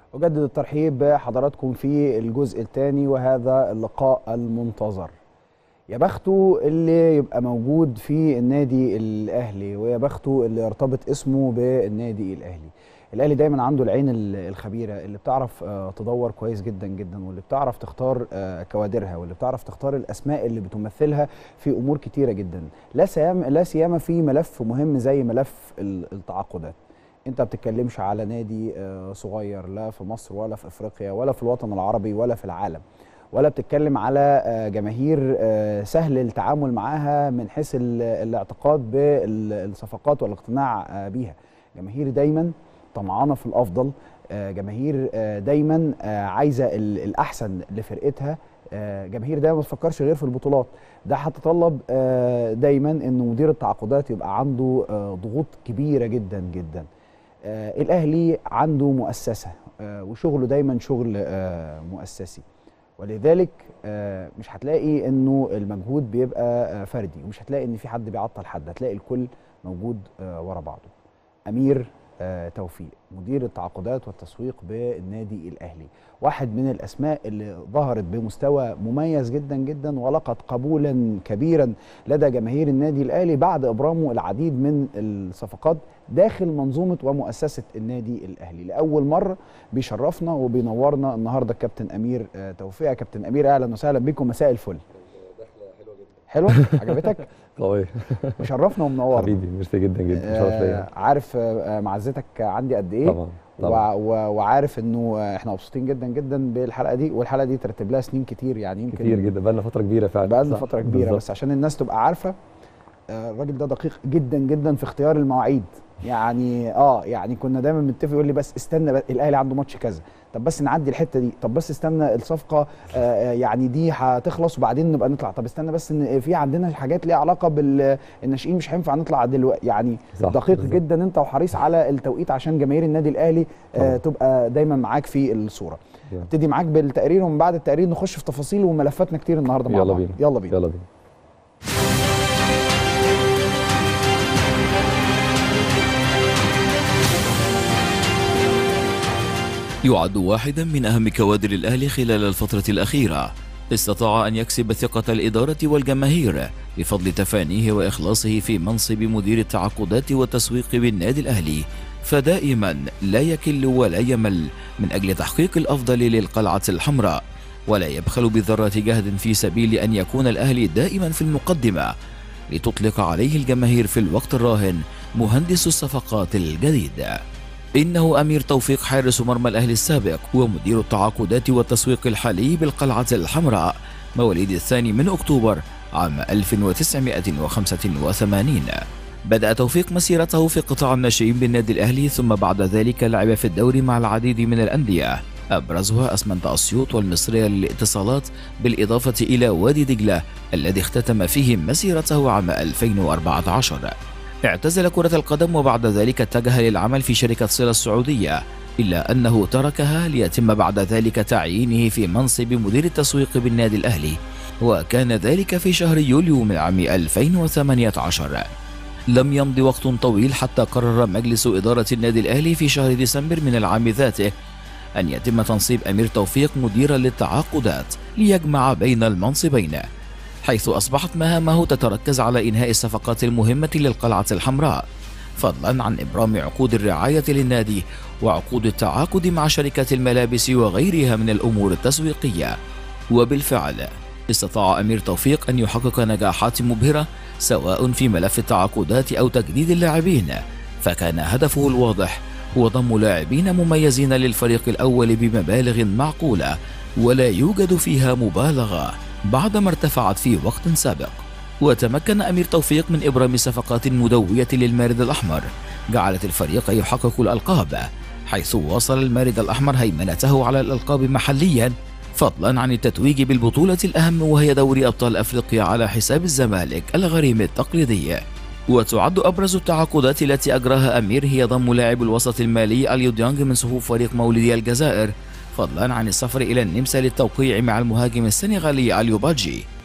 أجدد الترحيب بحضراتكم في الجزء الثاني وهذا اللقاء المنتظر يا بخته اللي يبقى موجود في النادي الأهلي ويا بخته اللي يرتبط اسمه بالنادي الأهلي الأهلي دايما عنده العين الخبيرة اللي بتعرف تدور كويس جدا جدا واللي بتعرف تختار كوادرها واللي بتعرف تختار الأسماء اللي بتمثلها في أمور كتيرة جدا لا سيما لا سيما في ملف مهم زي ملف التعاقدات انت بتتكلمش على نادي صغير لا في مصر ولا في افريقيا ولا في الوطن العربي ولا في العالم ولا بتتكلم على جماهير سهل التعامل معاها من حيث الاعتقاد بالصفقات والاقتناع بيها جماهير دايما طمعانه في الافضل جماهير دايما عايزه الاحسن لفرقتها جماهير دايما ما بتفكرش غير في البطولات ده هتطلب دايما ان مدير التعاقدات يبقى عنده ضغوط كبيره جدا جدا آه الاهلي عنده مؤسسه آه وشغله دايما شغل آه مؤسسي ولذلك آه مش هتلاقي انه المجهود بيبقى آه فردي ومش هتلاقي ان في حد بيعطل حد هتلاقي الكل موجود آه ورا بعضه امير آه توفيق مدير التعاقدات والتسويق بالنادي الاهلي واحد من الاسماء اللي ظهرت بمستوى مميز جدا جدا ولقت قبولا كبيرا لدى جماهير النادي الاهلي بعد ابرامه العديد من الصفقات داخل منظومه ومؤسسه النادي الاهلي لاول مره بيشرفنا وبينورنا النهارده الكابتن امير آه توفيق يا كابتن امير اهلا وسهلا بكم مساء الفل حلوه عجبتك قوي مشرفنا ومنورنا حبيبي ميرسي جدا جدا شرف ليا عارف معزتك عندي قد ايه طبعا طبعا وعارف انه احنا مبسوطين جدا جدا بالحلقه دي والحلقه دي ترتب لها سنين كتير يعني يمكن كتير جدا بقى لنا فتره كبيره فعلا بقى لنا فتره كبيره بالزبط. بس عشان الناس تبقى عارفه الراجل ده دقيق جدا جدا في اختيار المواعيد يعني اه يعني كنا دايما بنتفق يقول لي بس استنى بس الاهلي عنده ماتش كذا طب بس نعدي الحته دي طب بس استنى الصفقه آه يعني دي هتخلص وبعدين نبقى نطلع طب استنى بس ان في عندنا حاجات ليها علاقه بالناشئين مش هينفع نطلع دلوقتي يعني صح دقيق بالزبط. جدا انت وحريص على التوقيت عشان جماهير النادي الاهلي آه تبقى دايما معاك في الصوره ابتدي معاك بالتقرير ومن بعد التقرير نخش في تفاصيل وملفاتنا كتير النهارده مع يلا بينا يلا بينا يلا بينا يعد واحدا من أهم كوادر الأهلي خلال الفترة الأخيرة استطاع أن يكسب ثقة الإدارة والجماهير بفضل تفانيه وإخلاصه في منصب مدير التعاقدات والتسويق بالنادي الأهلي فدائما لا يكل ولا يمل من أجل تحقيق الأفضل للقلعة الحمراء ولا يبخل بذرة جهد في سبيل أن يكون الأهلي دائما في المقدمة لتطلق عليه الجماهير في الوقت الراهن مهندس الصفقات الجديد إنه أمير توفيق حارس مرمى الأهلي السابق ومدير التعاقدات والتسويق الحالي بالقلعة الحمراء مواليد الثاني من أكتوبر عام 1985 بدأ توفيق مسيرته في قطاع الناشئين بالنادي الأهلي ثم بعد ذلك لعب في الدوري مع العديد من الأندية أبرزها أسمنت أسيوط والمصرية للاتصالات بالإضافة إلى وادي دجلة الذي اختتم فيه مسيرته عام 2014 اعتزل كرة القدم وبعد ذلك اتجه للعمل في شركة صلة السعودية إلا أنه تركها ليتم بعد ذلك تعيينه في منصب مدير التسويق بالنادي الأهلي وكان ذلك في شهر يوليو من عام 2018 لم يمض وقت طويل حتى قرر مجلس إدارة النادي الأهلي في شهر ديسمبر من العام ذاته أن يتم تنصيب أمير توفيق مديرا للتعاقدات ليجمع بين المنصبين حيث أصبحت مهامه تتركز على إنهاء الصفقات المهمة للقلعة الحمراء فضلا عن إبرام عقود الرعاية للنادي وعقود التعاقد مع شركات الملابس وغيرها من الأمور التسويقية وبالفعل استطاع أمير توفيق أن يحقق نجاحات مبهرة سواء في ملف التعاقدات أو تجديد اللاعبين فكان هدفه الواضح هو ضم لاعبين مميزين للفريق الأول بمبالغ معقولة ولا يوجد فيها مبالغة بعدما ارتفعت في وقت سابق وتمكن أمير توفيق من إبرام صفقات مدوية للمارد الأحمر جعلت الفريق يحقق الألقاب حيث واصل المارد الأحمر هيمنته على الألقاب محليا فضلا عن التتويج بالبطولة الأهم وهي دوري أبطال أفريقيا على حساب الزمالك الغريم التقليدي وتعد أبرز التعاقدات التي أجراها أمير هي ضم لاعب الوسط المالي أليو ديانج من صفوف فريق مولودي الجزائر فضلا عن السفر إلى النمسا للتوقيع مع المهاجم السنغالي أليو باجي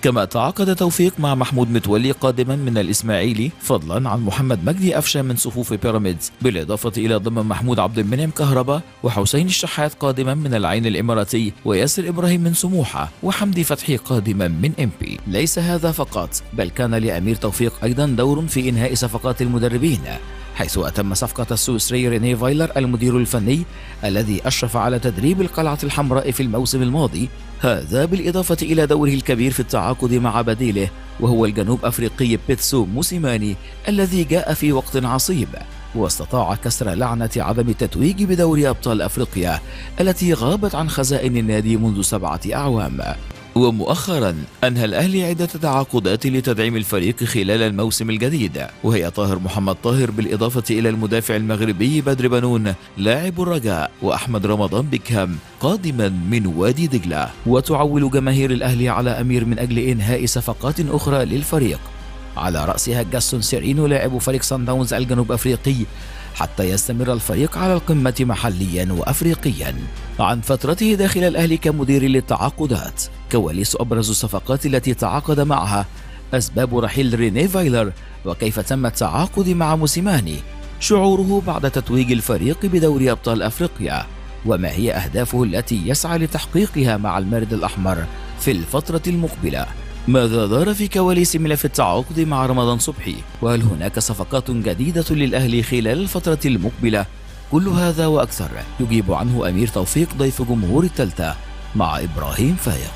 كما تعاقد توفيق مع محمود متولي قادما من الإسماعيلي فضلا عن محمد مجدي أفشة من صفوف بيراميدز بالإضافة إلى ضم محمود عبد المنعم كهربا وحسين الشحات قادما من العين الإماراتي وياسر إبراهيم من سموحة وحمدي فتحي قادما من إمبي ليس هذا فقط بل كان لأمير توفيق أيضا دور في إنهاء صفقات المدربين حيث أتم صفقة السويسري ريني فايلر المدير الفني الذي أشرف على تدريب القلعة الحمراء في الموسم الماضي هذا بالإضافة إلى دوره الكبير في التعاقد مع بديله وهو الجنوب أفريقي بيتسو موسيماني الذي جاء في وقت عصيب واستطاع كسر لعنة عدم التتويج بدوري أبطال أفريقيا التي غابت عن خزائن النادي منذ سبعة أعوام ومؤخرا أنهى الأهلي عدة تعاقدات لتدعيم الفريق خلال الموسم الجديد وهي طاهر محمد طاهر بالإضافة إلى المدافع المغربي بدر بنون لاعب الرجاء وأحمد رمضان بيكهام قادما من وادي دجلة وتعول جماهير الأهلي على أمير من أجل إنهاء صفقات أخرى للفريق على رأسها جاستون سيرينو لاعب فريق سان داونز الجنوب أفريقي حتى يستمر الفريق على القمة محليا وأفريقيا عن فترته داخل الأهلي كمدير للتعاقدات كواليس أبرز الصفقات التي تعاقد معها أسباب رحيل ريني فايلر وكيف تم التعاقد مع موسيماني شعوره بعد تتويج الفريق بدوري أبطال أفريقيا وما هي أهدافه التي يسعى لتحقيقها مع المارد الأحمر في الفترة المقبلة ماذا دار في كواليس ملف التعاقد مع رمضان صبحي وهل هناك صفقات جديدة للأهلي خلال الفترة المقبلة كل هذا وأكثر يجيب عنه أمير توفيق ضيف جمهور التالتة مع إبراهيم فايق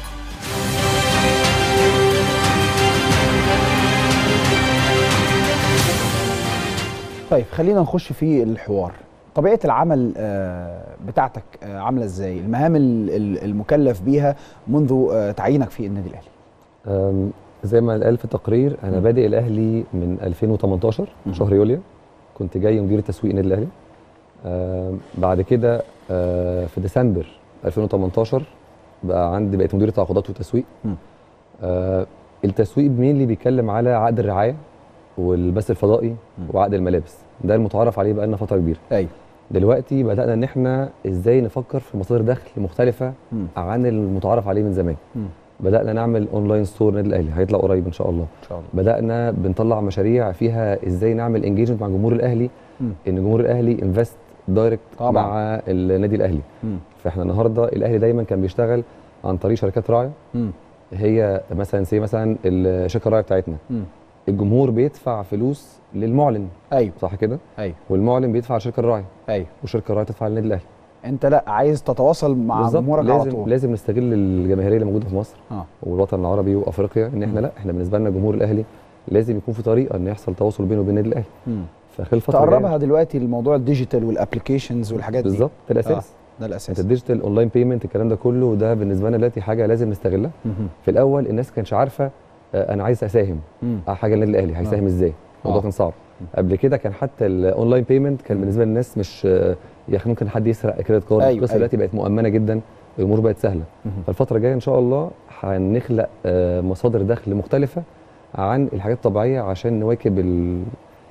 طيب خلينا نخش في الحوار طبيعه العمل آه، بتاعتك آه، عامله ازاي المهام ال- ال- المكلف بيها منذ آه، تعيينك في النادي الاهلي أم، زي ما قال في التقرير انا مم. بادئ الاهلي من 2018 مم. شهر يوليو كنت جاي مدير التسويق النادي الاهلي أم، بعد كده أه، في ديسمبر 2018 بقى عندي بقيت مدير تعاقدات وتسويق مم. أه، التسويق مين بيتكلم على عقد الرعايه والبث الفضائي مم. وعقد الملابس ده المتعارف عليه بقى لنا فتره كبيره ايوه دلوقتي بدانا ان احنا ازاي نفكر في مصادر دخل مختلفه مم. عن المتعارف عليه من زمان مم. بدانا نعمل اونلاين ستور نادي الاهلي هيطلع قريب ان شاء الله ان شاء الله بدانا بنطلع مشاريع فيها ازاي نعمل انجيجمنت مع جمهور الاهلي مم. ان جمهور الاهلي انفست دايركت طبعاً. مع النادي الاهلي مم. فاحنا النهارده الاهلي دايما كان بيشتغل عن طريق شركات راعي مم. هي مثلا زي مثلا الشركه الراعي بتاعتنا مم. الجمهور بيدفع فلوس للمعلن ايوه صح كده ايوه والمعلن بيدفع لشركه الراعي ايوه والشركه الراعي تدفع للنادي الاهلي انت لا عايز تتواصل مع بالظبط جمهورك على لازم طول لازم نستغل الجماهيريه اللي موجوده في مصر اه والوطن العربي وافريقيا ان احنا مم. لا احنا بالنسبه لنا جمهور الاهلي لازم يكون في طريقه ان يحصل تواصل بينه وبين النادي الاهلي مم. فخلال الفتره الجاية- تقربها دلوقتي لموضوع الديجيتال والابلكيشنز والحاجات دي بالظبط ده الاساس ده انت الاساس الديجيتال اونلاين بيمنت الكلام ده كله ده بالنسبه لنا دلوقتي حاجه لازم نستغلها مهم. في الاول الناس كانتش عارفه آه، انا عايز اساهم مم. على حاجه النادي الاهلي هيساهم ازاي الموضوع آه. كان صعب قبل كده كان حتى الاونلاين بيمنت كان بالنسبه للناس مش آه، يا اخي ممكن حد يسرق كريدت كارد أيوة، القصه أيوة. دلوقتي بقت مؤمنه جدا الامور بقت سهله مهم. فالفتره الجايه ان شاء الله هنخلق آه، مصادر دخل مختلفه عن الحاجات الطبيعيه عشان نواكب ال-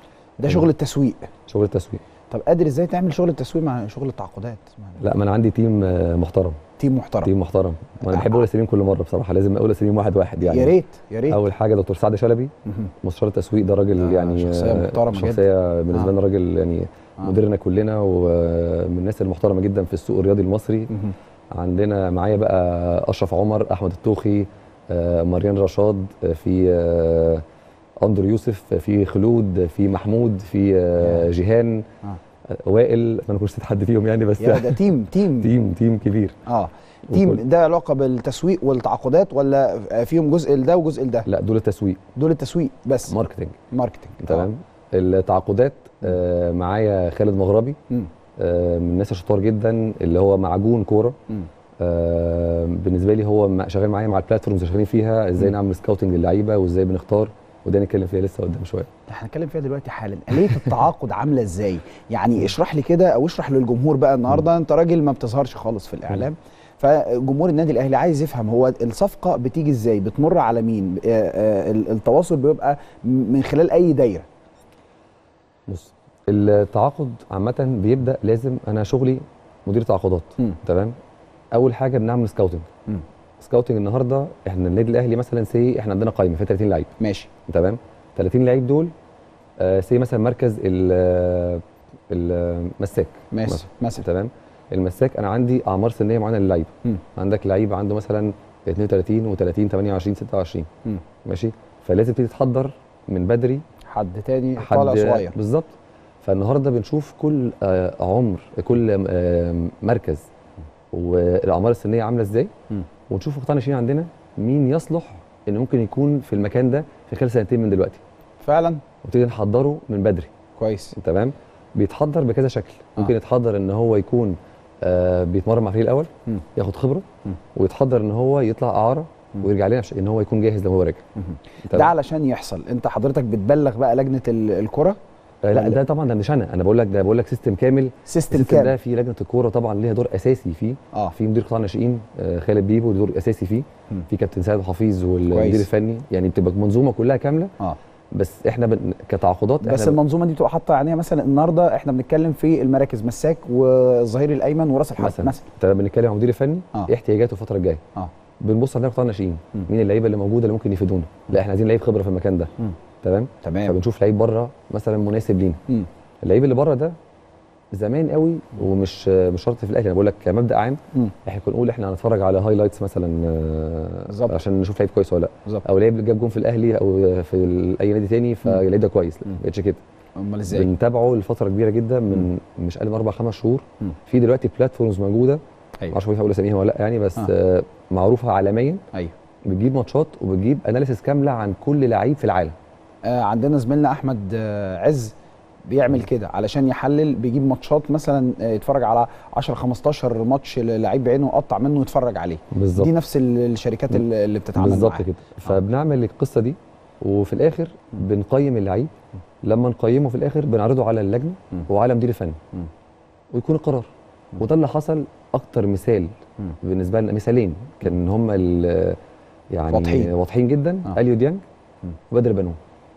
ده شغل التسويق شغل التسويق طب قادر ازاي تعمل شغل التسويق مع شغل التعاقدات لا ما انا عندي تيم آه، محترم تيم محترم تيم محترم وانا بحب اقول اساميهم كل مره بصراحه لازم اقول اساميهم واحد واحد يعني يا ريت يا ريت اول حاجه دكتور سعد شلبي مهم. مستشار التسويق ده راجل آه، يعني شخصية آه، محترمة شخصيه بالنسبه آه. لنا راجل يعني آه. مديرنا كلنا ومن الناس المحترمه جدا في السوق الرياضي المصري مهم. عندنا معايا بقى اشرف عمر احمد الطوخي آه، مريان رشاد آه، في آه، اندر يوسف في خلود في محمود في آه، يا. جيهان آه. آه، وائل ما نكونش نسيت حد فيهم يعني بس يا ده تيم تيم تيم تيم كبير اه تيم وكل- ده علاقه بالتسويق والتعاقدات ولا فيهم جزء لده وجزء لده لا دول التسويق دول التسويق بس ماركتنج ماركتنج تمام التعاقدات آه، معايا خالد مغربي مم. آه، من الناس الشطار جدا اللي هو معجون كوره مم. آه، بالنسبه لي هو مع- شغال معايا مع البلاتفورمز اللي شغالين فيها ازاي مم. نعمل سكاوتنج للعيبه وازاي بنختار وده نتكلم فيها لسه قدام شويه احنا هنتكلم فيها دلوقتي حالا آلية التعاقد عامله ازاي يعني اشرح لي كده او اشرح للجمهور بقى النهارده انت راجل ما بتظهرش خالص في الاعلام فجمهور النادي الاهلي عايز يفهم هو الصفقه بتيجي ازاي بتمر على مين آه، آه، ال- التواصل بيبقى من خلال اي دايره بص التعاقد عامه بيبدا لازم انا شغلي مدير تعاقدات مم. تمام اول حاجه بنعمل سكاوتنج مم. سكاوتنج النهارده احنا النادي الاهلي مثلا سي احنا عندنا قائمه فيها 30 لعيب ماشي تمام 30 لعيب دول آه سي مثلا مركز ال- المساك ماشي مثلا. مثلا تمام المساك انا عندي اعمار سنيه معينه للعيبه مم. عندك لعيب عنده مثلا 32 و30 28 26 مم. ماشي فلازم تبتدي تحضر من بدري حد تاني طالع صغير بالظبط فالنهارده بنشوف كل آه، عمر كل آه، مركز والاعمار السنيه عامله ازاي مم. ونشوف قطاع الناشئين عندنا مين يصلح ان ممكن يكون في المكان ده في خلال سنتين من دلوقتي فعلا ونبتدي نحضره من بدري كويس تمام بيتحضر بكذا شكل ممكن آه. يتحضر ان هو يكون آه بيتمرن مع الفريق الاول مم. ياخد خبره مم. ويتحضر ان هو يطلع اعاره مم. ويرجع لنا عشان ان هو يكون جاهز لما هو راجع مهم. ده تمام؟ علشان يحصل انت حضرتك بتبلغ بقى لجنه ال- الكره آه لا ولا- ده طبعا ده مش انا انا بقول لك ده بقول لك سيستم كامل سيستم السيستم ده كامل في لجنه الكوره طبعا ليها دور اساسي فيه اه في مدير قطاع الناشئين آه، خالد بيبو دور اساسي فيه مم. في كابتن سيد حفيظ والمدير كويس. الفني يعني بتبقى منظومه كلها كامله اه بس احنا بن... كتعاقدات بس احنا المنظومه دي بتبقى حاطه يعني مثلا النهارده احنا بنتكلم في المراكز مساك والظهير الايمن وراس الحرب مثلا مثلا مثلا بنتكلم عن المدير الفني آه. ايه احتياجاته الفتره الجايه اه بنبص على قطاع الناشئين مم. مين اللعيبه اللي موجوده اللي ممكن يفيدونا لا احنا عايزين لعيب خبره في المكان ده مم. تمام تمام فبنشوف لعيب بره مثلا مناسب لينا مم. اللعيب اللي بره ده زمان قوي ومش مش شرط في الاهلي انا بقول لك كمبدا عام مم. احنا كنا نقول احنا هنتفرج على هايلايتس مثلا آه، بالظبط. عشان نشوف لعيب كويس ولا لا بالظبط او لعيب اللي جاب جون في الاهلي او في ال- اي نادي تاني فاللعيب ده كويس لا مم. ما بقتش كده امال ازاي بنتابعه لفتره كبيره جدا من مش اقل من اربع خمس شهور مم. في دلوقتي بلاتفورمز موجوده ايوه معرفش هقول اساميها ولا لا يعني بس آه. آه. معروفه عالميا ايوه بتجيب ماتشات وبتجيب اناليسيس كامله عن كل لعيب في العالم آه عندنا زميلنا احمد آه عز بيعمل كده علشان يحلل بيجيب ماتشات مثلا آه يتفرج على 10 15 ماتش للعيب بعينه ويقطع منه ويتفرج عليه بالظبط دي نفس ال- الشركات اللي اللي بتتعامل بالظبط معاها كده فبنعمل القصه دي وفي الاخر مم. بنقيم اللعيب لما نقيمه في الاخر بنعرضه على اللجنه مم. وعلى مدير الفني مم. ويكون القرار مم. وده اللي حصل اكتر مثال مم. بالنسبه بالنسبه لنا مثالين كان هم ال- يعني واضحين. واضحين جدا آه. اليو ديانج مم. وبدر بنون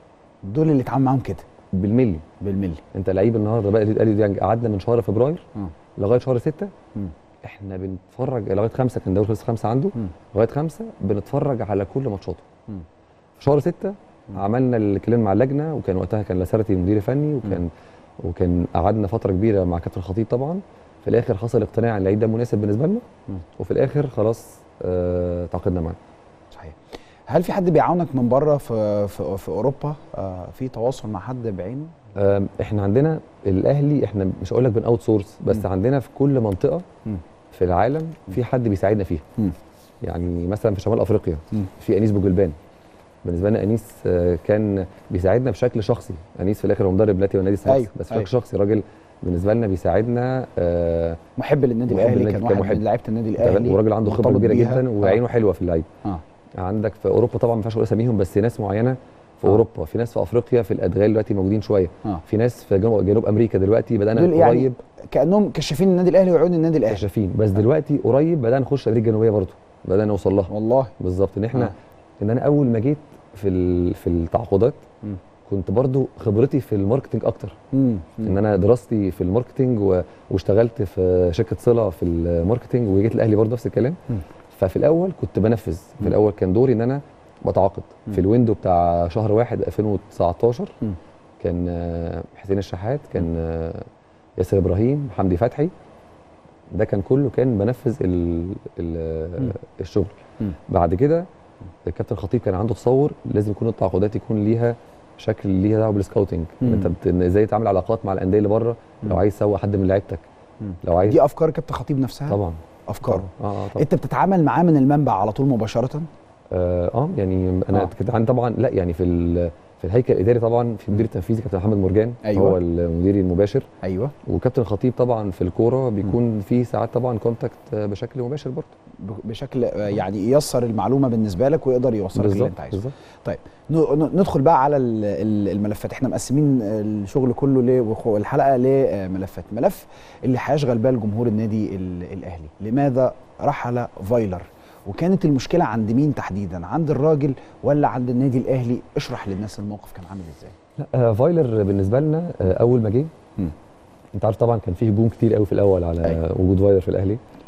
دول اللي اتعامل معاهم كده بالملي بالملي انت لعيب النهارده بقى اليو ديانج قعدنا من شهر فبراير اه لغايه شهر 6 مم. احنا بنتفرج لغايه خمسه كان دوري خلص خمسه عنده مم. لغايه خمسه بنتفرج على كل ماتشاته مم. في شهر 6 مم. عملنا الكلام مع اللجنه وكان وقتها كان لاسارتي المدير الفني وكان وكان قعدنا فتره كبيره مع كابتن الخطيب طبعا في الاخر حصل اقتناع ان اللعيب ده مناسب بالنسبه لنا مم. وفي الاخر خلاص آه تعاقدنا معاه صحيح هل في حد بيعاونك من بره في في, في اوروبا آه في تواصل مع حد بعينه آم، احنا عندنا الاهلي احنا مش هقول لك بن اوت سورس بس مم. عندنا في كل منطقه مم. في العالم في حد بيساعدنا فيها مم. يعني مثلا في شمال افريقيا مم. في انيس بوجلبان بالنسبه لنا انيس آه، كان بيساعدنا بشكل شخصي انيس في الاخر هو مدرب نادي ونادي سموحه أيوة، بس بشكل أيوة. شخصي راجل بالنسبه لنا بيساعدنا آه محب للنادي محب الاهلي للنادي كان واحد كمحب. من لعيبه النادي تمام؟ الاهلي وراجل عنده خبره مرتبط كبيره بيها. جدا وعينه حلوه في اللعيب اه عندك في اوروبا طبعا ما ينفعش اقول اساميهم بس ناس معينه في آه. اوروبا في ناس في افريقيا في الادغال دلوقتي موجودين شويه اه في ناس في جنوب, جنوب امريكا دلوقتي بدانا دول يعني قريب كانهم كشافين النادي الاهلي وعيون النادي الاهلي كشافين بس دلوقتي قريب بدانا نخش امريكا الجنوبيه برضه بدانا نوصل لها والله بالظبط ان احنا آه. ان انا اول ما جيت في ال- في التعاقدات مم. كنت برضو خبرتي في الماركتنج اكتر مم. ان انا دراستي في الماركتنج و... واشتغلت في شركه صله في الماركتنج وجيت الاهلي برضه نفس الكلام مم. ففي الاول كنت بنفذ في مم. الاول كان دوري ان انا بتعاقد مم. في الويندو بتاع شهر واحد 2019 مم. كان آه، حسين الشحات كان آه، ياسر ابراهيم حمدي فتحي ده كان كله كان بنفذ ال... ال... مم. الشغل مم. بعد كده الكابتن الخطيب كان عنده تصور لازم يكون التعاقدات يكون ليها شكل ليها دعوه بالسكاوتنج ان مم. انت بت... إن ازاي تعمل علاقات مع الانديه اللي بره مم. لو عايز تسوق حد من لعيبتك مم. لو عايز دي افكار كابتن خطيب نفسها طبعا افكاره اه اه طبعا انت بتتعامل معاه من المنبع على طول مباشره اه, آه يعني انا آه. كنت عندي طبعا لا يعني في ال... في الهيكل الاداري طبعا في المدير التنفيذي كابتن محمد مرجان أيوة. هو المدير المباشر ايوه وكابتن الخطيب طبعا في الكوره بيكون في ساعات طبعا كونتاكت بشكل مباشر برضه ب- بشكل آه، يعني ييسر المعلومه بالنسبه لك ويقدر يوصلك اللي بالظبط انت عايزه بالظبط ن- ن- ندخل بقى على ال- ال- الملفات احنا مقسمين الشغل كله ل والحلقه لملفات ملف اللي هيشغل بال جمهور النادي ال- الاهلي لماذا رحل فايلر وكانت المشكله عند مين تحديدا عند الراجل ولا عند النادي الاهلي اشرح للناس الموقف كان عامل ازاي لا آه فايلر بالنسبه لنا آه اول ما جه مم. انت عارف طبعا كان فيه هجوم كتير قوي في الاول على أيوة. وجود فايلر في الاهلي أيوة.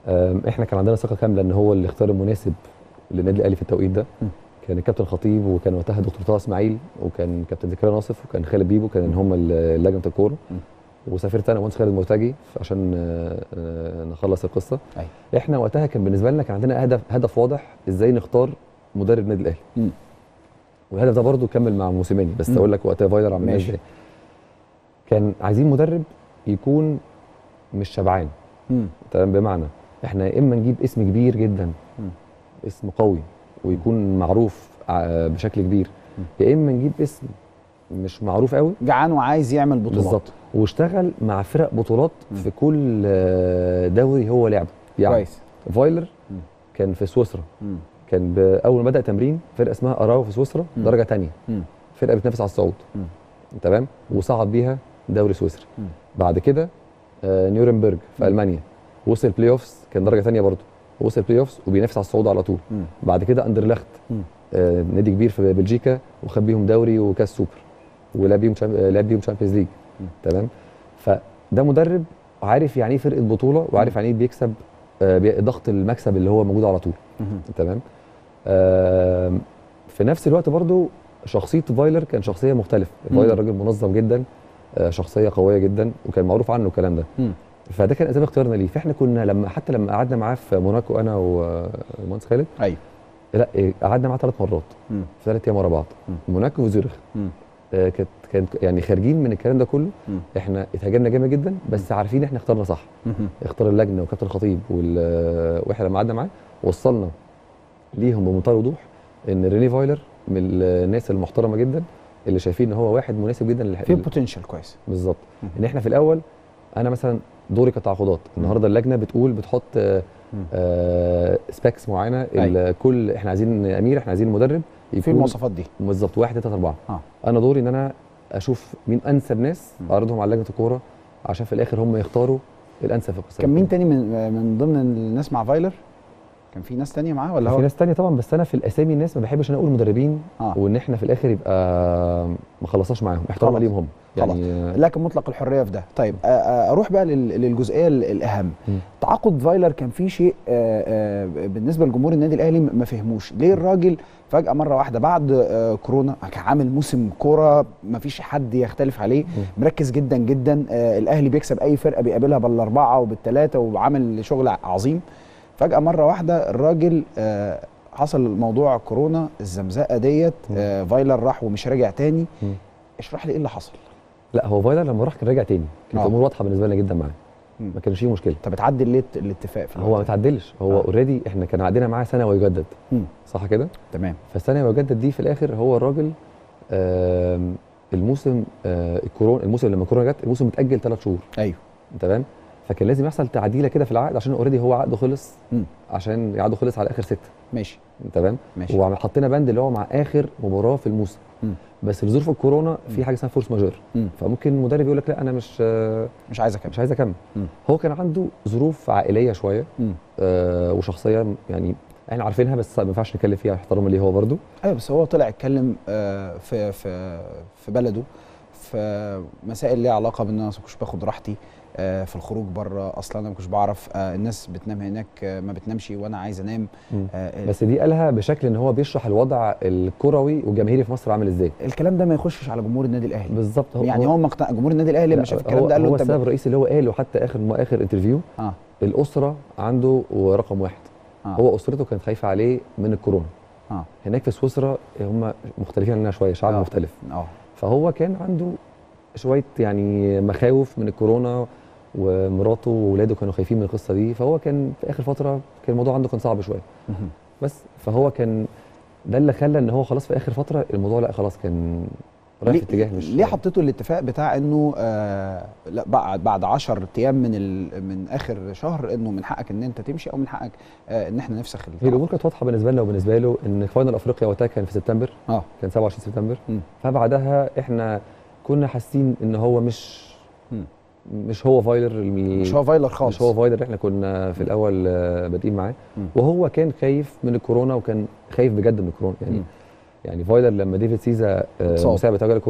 آم، احنا كان عندنا ثقه كامله ان هو الاختيار المناسب للنادي الاهلي في التوقيت ده م. كان الكابتن خطيب وكان وقتها دكتور طه اسماعيل وكان كابتن زكريا ناصف وكان خالد بيبو كان هم ال- لجنه الكوره م. وسافرت انا ومهندس خالد مرتجي عشان آه، آه، نخلص القصه أيوة. احنا وقتها كان بالنسبه لنا كان عندنا هدف هدف واضح ازاي نختار مدرب النادي الاهلي م. والهدف ده برضو كمل مع موسيماني بس م. اقول لك وقتها فايلر عملناه ماشي. ازاي كان عايزين مدرب يكون مش شبعان مم. تمام بمعنى احنا يا اما نجيب اسم كبير جدا مم. اسم قوي ويكون معروف ع- بشكل كبير يا اما نجيب اسم مش معروف قوي جعان وعايز يعمل بطولات بالظبط واشتغل مع فرق بطولات مم. في كل آه، دوري هو لعبه يعني كويس فايلر مم. كان في سويسرا مم. كان ب- اول ما بدا تمرين فرقه اسمها اراو في سويسرا مم. درجه تانية مم. فرقه بتنافس على الصعود مم. تمام وصعد بيها دوري سويسرا مم. بعد كده آه، نيورنبرج في مم. المانيا وصل بلاي اوفس كان درجه تانية برضه وصل بلاي اوفس وبينافس على الصعود على طول مم. بعد كده اندرلخت مم. آه، نادي كبير في بلجيكا وخد بيهم دوري وكاس سوبر ولعب بيهم شام- آه، لعب بيهم تشامبيونز ليج مم. تمام فده مدرب عارف يعني ايه فرقه بطوله وعارف يعني ايه بيكسب آه، بي- ضغط المكسب اللي هو موجود على طول مم. تمام آم، في نفس الوقت برضو شخصيه فايلر كان شخصيه مختلفه مم. فايلر راجل منظم جدا آه، شخصيه قويه جدا وكان معروف عنه الكلام ده مم. فده كان اسباب اختيارنا ليه فاحنا كنا لما حتى لما قعدنا معاه في موناكو انا والمهندس خالد ايوه لا إيه، قعدنا معاه ثلاث مرات مم. في ثلاث ايام ورا بعض مم. موناكو وزيورخ مم. آه، كانت كانت يعني خارجين من الكلام ده كله مم. احنا اتهاجمنا جامد جدا بس عارفين احنا اخترنا صح مم. اختار اللجنه وكابتن الخطيب وال- واحنا لما قعدنا معاه وصلنا ليهم بمنتهى الوضوح ان ريني فايلر من الناس المحترمه جدا اللي شايفين ان هو واحد مناسب جدا للح... في بوتنشال كويس بالظبط مم. ان احنا في الاول انا مثلا دوري كتعاقدات النهارده اللجنه بتقول بتحط آه، مم. آه سبيكس معينه ال- كل احنا عايزين امير احنا عايزين مدرب في يكون المواصفات دي بالظبط واحد ثلاثه اربعه آه. انا دوري ان انا اشوف مين انسب ناس مم. اعرضهم على لجنه الكوره عشان في الاخر هم يختاروا الانسب في القصه كان دي. مين تاني من من ضمن الناس مع فايلر كان في ناس تانية معاه ولا في هو ناس تانية طبعا بس انا في الاسامي الناس ما بحبش انا اقول مدربين اه وان احنا في الاخر يبقى ما خلصناش معاهم احتراما خلاص. ليهم هم يعني آه، لكن مطلق الحريه في ده طيب آه، آه، اروح بقى لل- للجزئيه ال- الاهم مم. تعاقد فايلر كان فيه شيء آه، آه، بالنسبه لجمهور النادي الاهلي م- ما فهموش ليه الراجل فجاه مره واحده بعد آه، كورونا كان عامل موسم كوره ما فيش حد يختلف عليه مركز جدا جدا آه، الاهلي بيكسب اي فرقه بيقابلها بالاربعه وبالثلاثه وعامل شغل عظيم فجاه مره واحده الراجل آه، حصل موضوع كورونا الزمزقه ديت آه، فايلر راح ومش راجع تاني مم. اشرح لي ايه اللي حصل لا هو فايلر لما راح كان راجع تاني كانت آه. الامور واضحه بالنسبه لنا جدا معاه مم. ما كانش فيه مشكله طب اتعدل ليه الاتفاق في هو ما الوقت ده؟ تعدلش هو آه. اوريدي احنا كان عندنا معاه سنه ويجدد مم. صح كده تمام فالسنه ويجدد دي في الاخر هو الراجل آم، الموسم آه، الكورونا الموسم لما الكورونا جت الموسم اتاجل ثلاث شهور ايوه تمام فكان لازم يحصل تعديله كده في العقد عشان اوريدي هو عقده خلص مم. عشان عقده خلص على اخر سته ماشي تمام ماشي وحطينا بند اللي هو مع اخر مباراه في الموسم مم. بس لظروف الكورونا مم. في حاجه اسمها فورس ماجور مم. فممكن المدرب يقول لك لا انا مش آه، مش عايز اكمل مش عايز اكمل مم. هو كان عنده ظروف عائليه شويه مم. آه وشخصيه يعني احنا عارفينها بس ما ينفعش نتكلم فيها احتراما ليه هو برضو ايوه بس هو طلع اتكلم آه، في في في بلده في مسائل ليها علاقه بان انا ما كنتش باخد راحتي آه، في الخروج بره اصلا انا ما كنتش بعرف آه، الناس بتنام هناك آه، ما بتنامش وانا عايز انام مم. آه، بس دي قالها بشكل ان هو بيشرح الوضع الكروي والجماهيري في مصر عامل ازاي الكلام ده ما يخشش على جمهور النادي الاهلي بالظبط يعني هو مقتنع جمهور النادي الاهلي لما لا، شاف الكلام هو ده قال له هو انت السبب الرئيسي اللي هو قاله حتى اخر ما اخر انترفيو اه الاسره عنده رقم واحد آه. هو اسرته كانت خايفه عليه من الكورونا اه هناك في سويسرا هم مختلفين عننا شويه شعب آه. مختلف اه فهو كان عنده شويه يعني مخاوف من الكورونا ومراته واولاده كانوا خايفين من القصه دي فهو كان في اخر فتره كان الموضوع عنده كان صعب شويه مهم. بس فهو كان ده اللي خلى ان هو خلاص في اخر فتره الموضوع لا خلاص كان رايح في اتجاه مش ليه حطيتوا الاتفاق بتاع انه آه لا بعد بعد 10 ايام من ال من اخر شهر انه من حقك ان انت تمشي او من حقك آه ان احنا نفسخ هي التعاقد؟ الامور كانت واضحه بالنسبه لنا وبالنسبه له ان فاينل افريقيا وقتها كان في سبتمبر اه كان 27 سبتمبر مم. فبعدها احنا كنا حاسين ان هو مش مم. مش هو فايلر الم- مش هو فايلر خالص مش هو فايلر اللي احنا كنا في الاول آه، بادئين معاه مم. وهو كان خايف من الكورونا وكان خايف بجد من الكورونا يعني مم. يعني فايلر لما ديفيد سيزا آه، اتصاب. المساعد بتاعه جاله كورونا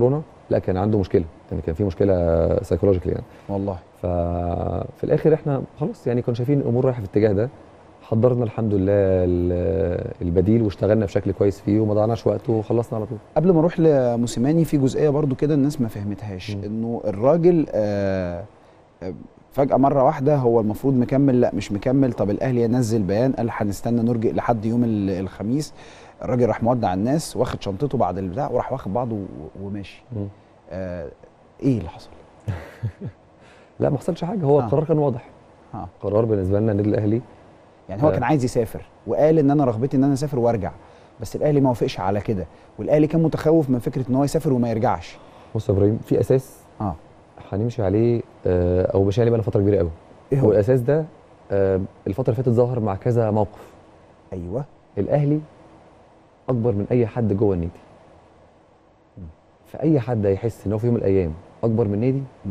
لا كان عنده مشكله يعني كان في مشكله سايكولوجيكال يعني والله ففي الاخر احنا خلاص يعني كنا شايفين الامور رايحه في الاتجاه ده حضرنا الحمد لله ال- البديل واشتغلنا بشكل كويس فيه وما ضيعناش وقت وخلصنا على طول قبل ما اروح لموسيماني في جزئيه برضو كده الناس ما فهمتهاش مم. انه الراجل آه آه، فجاه مره واحده هو المفروض مكمل لا مش مكمل طب الاهلي ينزل بيان قال هنستنى نرجع لحد يوم ال- الخميس الراجل راح مودع الناس واخد شنطته بعد البتاع وراح واخد بعضه و- وماشي مم. آه ايه اللي حصل لا ما حصلش حاجه هو آه. القرار كان واضح اه قرار بالنسبه لنا النادي الاهلي يعني هو آه. كان عايز يسافر وقال ان انا رغبتي ان انا اسافر وارجع بس الاهلي ما وافقش على كده والاهلي كان متخوف من فكره ان هو يسافر وما يرجعش بص يا ابراهيم في اساس اه هنمشي عليه آه، او ماشي عليه بقى فتره كبيره قوي ايه هو هو الاساس ده آه، الفتره اللي فاتت ظهر مع كذا موقف ايوه الاهلي اكبر من اي حد جوه النادي فاي حد هيحس ان هو في يوم من الايام اكبر من النادي مم.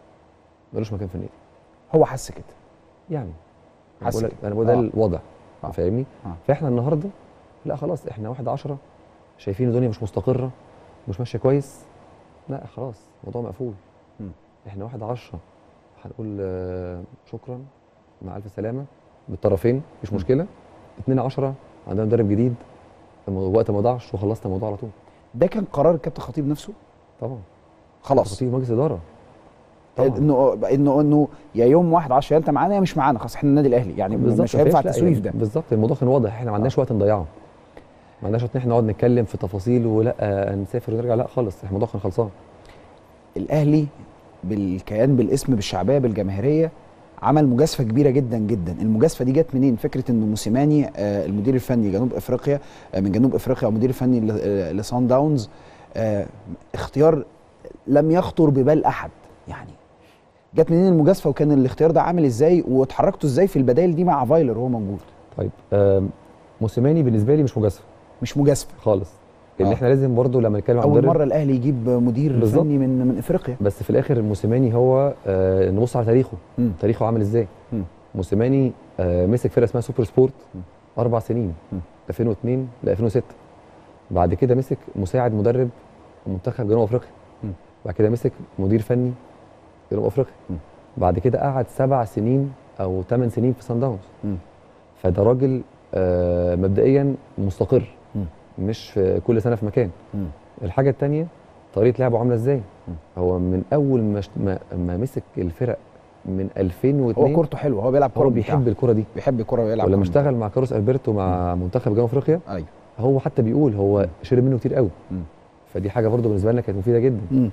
ملوش مكان في النادي هو حس كده يعني انا حس بقول لك كده. انا بقول ده آه. الوضع آه. فاهمني آه. فاحنا النهارده لا خلاص احنا واحد عشرة شايفين الدنيا مش مستقره مش ماشيه كويس لا خلاص الموضوع مقفول مم. احنا واحد عشرة هنقول آه، شكرا مع الف سلامه بالطرفين مش مم. مشكله اتنين عشرة عندنا مدرب جديد المو- وقت ما ضاعش وخلصنا الموضوع على طول ده كان قرار الكابتن خطيب نفسه طبعا خلاص خطيب مجلس اداره طبعا انه انه انه يا يوم واحد 10 يا انت معانا يا مش معانا خلاص احنا النادي الاهلي يعني مش ما هينفع فيهاش- لا، التسويف يعني ده بالظبط الموضوع كان واضح احنا ما عندناش وقت نضيعه ما عندناش وقت ان احنا نقعد نتكلم في تفاصيل ولا آه، نسافر ونرجع لا خالص الموضوع كان خلصان الاهلي بالكيان بالاسم بالشعبيه بالجماهيريه عمل مجازفه كبيره جدا جدا المجازفه دي جت منين فكره انه موسيماني آه، المدير الفني جنوب افريقيا آه، من جنوب افريقيا المدير الفني ل- آه، لسان داونز آه، اختيار لم يخطر ببال احد يعني جت منين المجازفه وكان الاختيار ده عامل ازاي واتحركتوا ازاي في البدائل دي مع فايلر وهو موجود طيب آم، موسيماني بالنسبه لي مش مجازفه مش مجازفه خالص لان آه. احنا لازم برضو لما نتكلم عن اول مدرب مره الاهلي يجيب مدير بالظبط. فني من من افريقيا بس في الاخر موسيماني هو آه نبص على تاريخه مم. تاريخه عامل ازاي مم. موسيماني آه مسك فرقه اسمها سوبر سبورت مم. اربع سنين مم. 2002 ل 2006 بعد كده مسك مساعد مدرب منتخب جنوب افريقيا مم. بعد كده مسك مدير فني جنوب افريقيا مم. بعد كده قعد سبع سنين او ثمان سنين في سان داونز مم. فده راجل آه مبدئيا مستقر مم. مش في كل سنه في مكان مم. الحاجه الثانيه طريقه لعبه عامله ازاي مم. هو من اول ما اشت- ما, ما مسك الفرق من 2002 هو كورته حلوه هو بيلعب كوره هو بيحب الكره دي بيحب الكوره ويلعب ولما كورة. اشتغل مع كاروس البرتو مع منتخب جنوب افريقيا ايوه هو حتى بيقول هو شرب منه كتير قوي مم. فدي حاجه برضو بالنسبه لنا كانت مفيده جدا مم.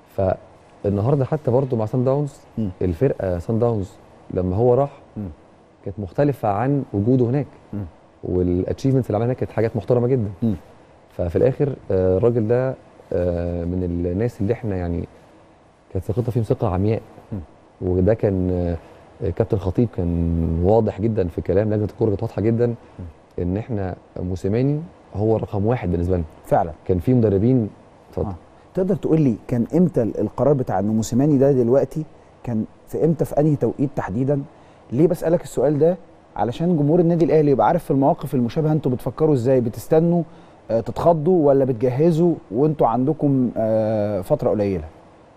فالنهارده حتى برضو مع سان داونز مم. الفرقه سان داونز لما هو راح مم. كانت مختلفه عن وجوده هناك مم. والاتشيفمنتس اللي عملها هناك كانت حاجات محترمه جدا مم. ففي الاخر آه، الراجل ده آه، من الناس اللي احنا يعني كانت ثقتنا فيهم ثقه عمياء مم. وده كان آه، كابتن خطيب كان واضح جدا في كلام لجنه الكوره كانت واضحه جدا ان احنا موسيماني هو رقم واحد بالنسبه لنا فعلا كان في مدربين اتفضل آه. تقدر تقول لي كان امتى القرار بتاع انه موسيماني ده دلوقتي كان في امتى في انهي توقيت تحديدا ليه بسالك السؤال ده علشان جمهور النادي الاهلي يبقى عارف في المواقف المشابهه انتوا بتفكروا ازاي بتستنوا آه، تتخضوا ولا بتجهزوا وانتوا عندكم آه، فتره قليله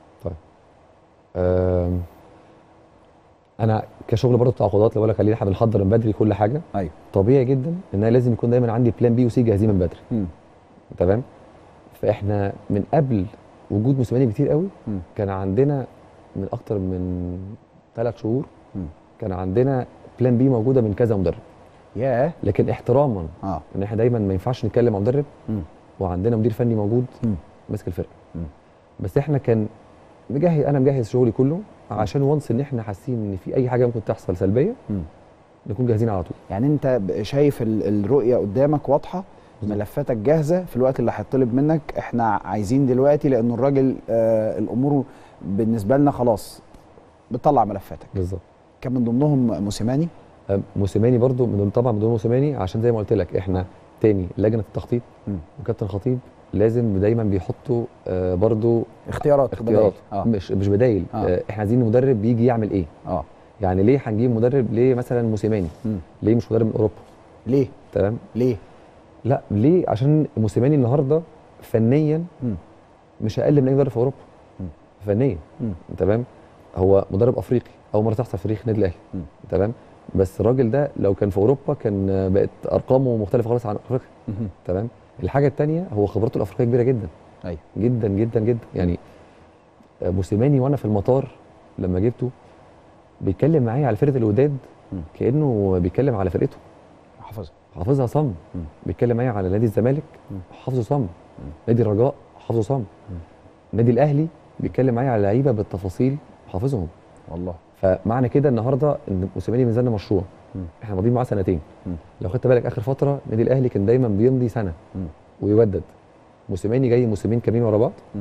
آم، انا كشغل برضه تعاقدات اللي بقول لك عليه احنا بنحضر من بدري كل حاجه ايوه طبيعي جدا ان انا لازم يكون دايما عندي بلان بي وسي جاهزين من بدري مم. تمام فاحنا من قبل وجود موسيماني بكتير قوي مم. كان عندنا من اكتر من ثلاث شهور مم. كان عندنا بلان بي موجوده من كذا مدرب ياه لكن احتراما اه ان احنا دايما ما ينفعش نتكلم مع مدرب مم. وعندنا مدير فني موجود مم. ماسك الفرقه مم. بس احنا كان مجهز انا مجهز شغلي كله عشان وانس ان احنا حاسين ان في اي حاجه ممكن تحصل سلبيه مم. نكون جاهزين على طول يعني انت ب- شايف ال- الرؤيه قدامك واضحه بالظبط. ملفاتك جاهزه في الوقت اللي هيطلب منك احنا عايزين دلوقتي لانه الراجل آه الامور بالنسبه لنا خلاص بتطلع ملفاتك بالظبط كان من ضمنهم موسيماني أم، موسيماني برضو من ضمن طبعا من ضمن موسيماني عشان زي ما قلت لك احنا تاني لجنه التخطيط مم. وكابتن خطيب لازم دايما بيحطوا آه برضو اختيارات اختيارات بدايل. اه مش مش بدايل آه. آه. احنا عايزين مدرب بيجي يعمل ايه اه يعني ليه هنجيب مدرب ليه مثلا موسيماني مم. ليه مش مدرب من اوروبا ليه تمام ليه لا ليه عشان موسيماني النهارده فنيا مم. مش اقل من اي مدرب في اوروبا مم. فنيا مم. تمام هو مدرب افريقي اول مره تحصل في تاريخ النادي الاهلي مم. تمام بس الراجل ده لو كان في اوروبا كان آه، بقت ارقامه مختلفه خالص عن افريقيا مهم. تمام الحاجه الثانيه هو خبرته الافريقيه كبيره جدا ايوه جدا جدا جدا يعني آه، موسيماني وانا في المطار لما جبته بيتكلم معايا على فرقه الوداد مم. كانه بيتكلم على فرقته حافظها حافظها صم مم. بيتكلم معايا على نادي الزمالك مم. حافظه صم نادي الرجاء حافظه صم النادي الاهلي بيتكلم معايا على لعيبه بالتفاصيل حافظهم والله فمعنى كده النهارده ان موسيماني بالنسبه لنا مشروع مم. احنا ماضيين معاه سنتين مم. لو خدت بالك اخر فتره النادي الاهلي كان دايما بيمضي سنه مم. ويودد موسيماني جاي موسمين كاملين ورا بعض مم.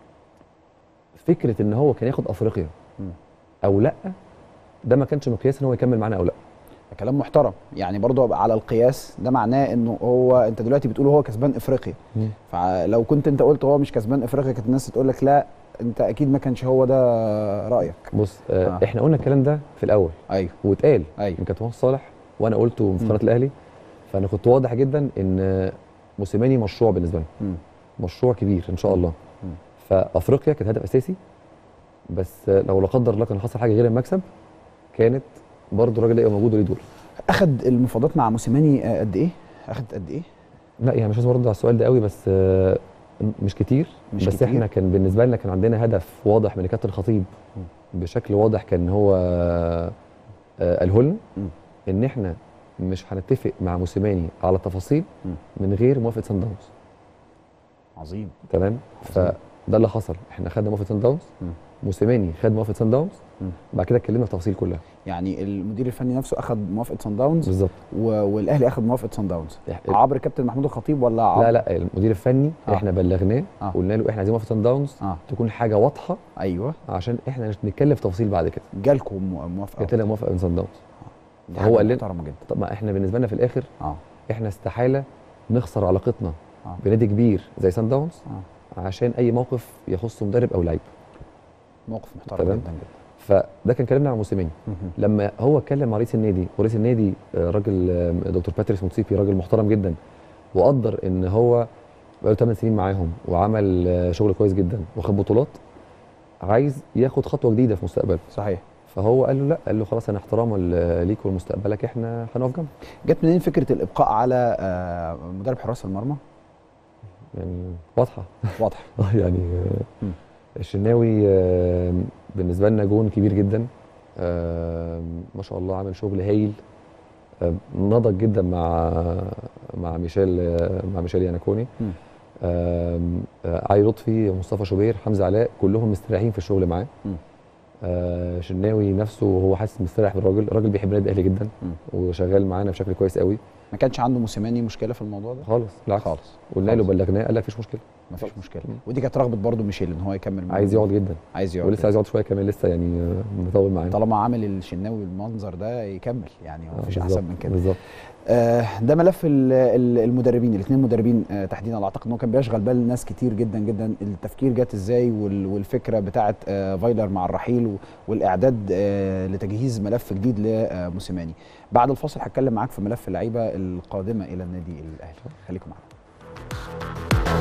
فكره ان هو كان ياخد افريقيا مم. او لا ده ما كانش مقياس ان هو يكمل معانا او لا كلام محترم يعني برضو على القياس ده معناه انه هو انت دلوقتي بتقول هو كسبان افريقيا مم. فلو كنت انت قلت هو مش كسبان افريقيا كانت الناس تقول لك لا انت اكيد ما كانش هو ده رايك بص آه آه. احنا قلنا الكلام ده في الاول ايوه واتقال ايوه من كابتن محمد صالح وانا قلته في مم. قناه الاهلي فانا كنت واضح جدا ان موسيماني مشروع بالنسبه لنا مم. مشروع كبير ان شاء الله مم. فافريقيا كانت هدف اساسي بس لو لا قدر الله كان حصل حاجه غير المكسب كانت برضه الراجل ده يبقى موجود وليه دور اخد المفاوضات مع موسيماني آه، قد ايه اخد قد ايه لا يعني مش لازم ارد على السؤال ده قوي بس آه، مش كتير مش بس كتير. احنا كان بالنسبه لنا كان عندنا هدف واضح من الكابتن الخطيب مم. بشكل واضح كان هو آه، آه، قاله لنا مم. ان احنا مش هنتفق مع موسيماني على التفاصيل مم. من غير موافقه سان داونز عظيم تمام عظيم. فده اللي حصل احنا خدنا موافقه سان داونز مم. موسيماني خد موافقه سان داونز مم. بعد كده اتكلمنا في التفاصيل كلها يعني المدير الفني نفسه اخد موافقه سان داونز بالظبط و... والاهلي اخد موافقه سان داونز إح- عبر كابتن محمود الخطيب ولا عبر لا لا المدير الفني آه. احنا بلغناه آه. قلنا له احنا عايزين موافقه سان داونز اه تكون حاجه واضحه ايوه عشان احنا نتكلم في تفاصيل بعد كده جالكم مو- موافقه جات لنا موافقه من سان داونز دي هو حاجة قال لنا- محترمه جدا طب ما احنا بالنسبه لنا في الاخر اه احنا استحاله نخسر علاقتنا آه. بنادي كبير زي سان داونز اه عشان اي موقف يخص مدرب او لعيب موقف محترم تمام. جدا جدا فده كان كلامنا عن موسيماني مهم. لما هو اتكلم مع رئيس النادي ورئيس النادي آه، راجل آه، دكتور باتريس موتسيبي راجل محترم جدا وقدر ان هو بقاله 8 سنين معاهم وعمل آه، شغل كويس جدا واخد بطولات عايز ياخد خطوه جديده في مستقبله صحيح فهو قال له لا قال له خلاص انا احتراما ل- ليك ولمستقبلك احنا هنقف جنبك جت منين فكره الابقاء على آه، مدرب حراس المرمى يعني واضحه واضح اه يعني آه، مم. الشناوي آه، بالنسبه لنا جون كبير جدا آه، ما شاء الله عامل شغل هايل آه، نضج جدا مع مع ميشيل آه، مع ميشيل ياناكوني مم. آم، آه، علي لطفي مصطفى شوبير حمزه علاء كلهم مستريحين في الشغل معاه مم. آه، شناوي نفسه هو حاسس مستريح بالراجل الراجل بيحب النادي الاهلي جدا مم. وشغال معانا بشكل كويس قوي ما كانش عنده موسيماني مشكله في الموضوع ده خالص بالعكس خالص قلنا له خالص. بلغناه قال لك مفيش مشكله ما فيش مشكله مم. ودي كانت رغبه برضه ميشيل ان هو يكمل معاهم. عايز يقعد جدا عايز يقعد ولسه عايز يقعد شويه كمان لسه يعني آه، مطول معانا طالما عامل الشناوي بالمنظر ده يكمل يعني آه، ما فيش بالظبط، احسن من كده بالظبط آه، ده ملف ال- ال- المدربين الاثنين مدربين آه، تحديدا أنا اعتقد ان هو كان بيشغل بال ناس كتير جدا جدا التفكير جت ازاي وال- والفكره بتاعه آه، فايلر مع الرحيل و- والاعداد آه، لتجهيز ملف جديد لموسيماني بعد الفاصل هتكلم معاك في ملف اللعيبه القادمه الى النادي الاهلي خليكم معانا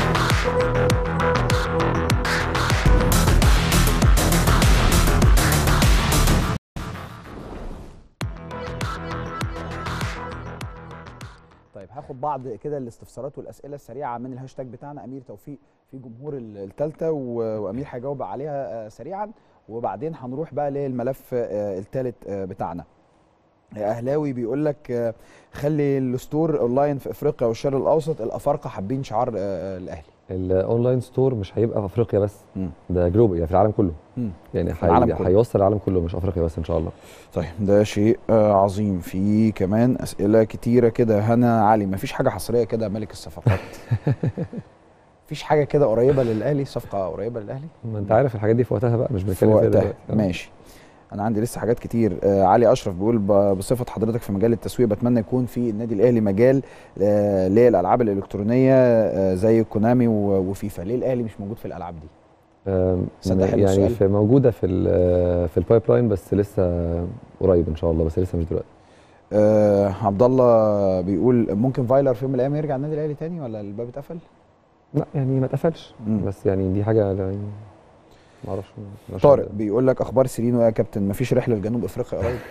طيب هاخد بعض كده الاستفسارات والاسئله السريعه من الهاشتاج بتاعنا امير توفيق في جمهور الثالثه وامير هيجاوب عليها آه، سريعا وبعدين هنروح بقى للملف الثالث بتاعنا اهلاوي بيقول لك آه، خلي الستور اونلاين في افريقيا والشرق الاوسط الافارقه حابين شعار آه، الاهلي الاونلاين ستور مش هيبقى في افريقيا بس مم. ده جلوبال يعني في العالم كله مم. يعني في العالم هي- كله. هيوصل العالم كله مش افريقيا بس ان شاء الله طيب ده شيء آه، عظيم في كمان اسئله كتيره كده هنا علي مفيش حاجه حصريه كده يا ملك الصفقات مفيش حاجه كده قريبه للاهلي صفقه قريبه للاهلي ما انت عارف الحاجات دي في وقتها بقى مش في بنتكلم فيها وقتها دلوقتي آه. ماشي انا عندي لسه حاجات كتير آه علي اشرف بيقول ب- بصفه حضرتك في مجال التسويق بتمنى يكون في النادي الاهلي مجال آه للالعاب الالكترونيه آه زي كونامي و- وفيفا ليه الاهلي مش موجود في الالعاب دي آم، صدق حلو يعني السؤال. في موجوده في ال- في البايب لاين بس لسه قريب ان شاء الله بس لسه مش دلوقتي آه عبد الله بيقول ممكن فايلر في يوم من الايام يرجع النادي الاهلي تاني ولا الباب اتقفل لا يعني ما اتقفلش مم. بس يعني دي حاجه لا- يعني ما اعرفش مش طارق عارف. بيقول لك اخبار سيرينو يا كابتن مفيش رحله لجنوب افريقيا قريب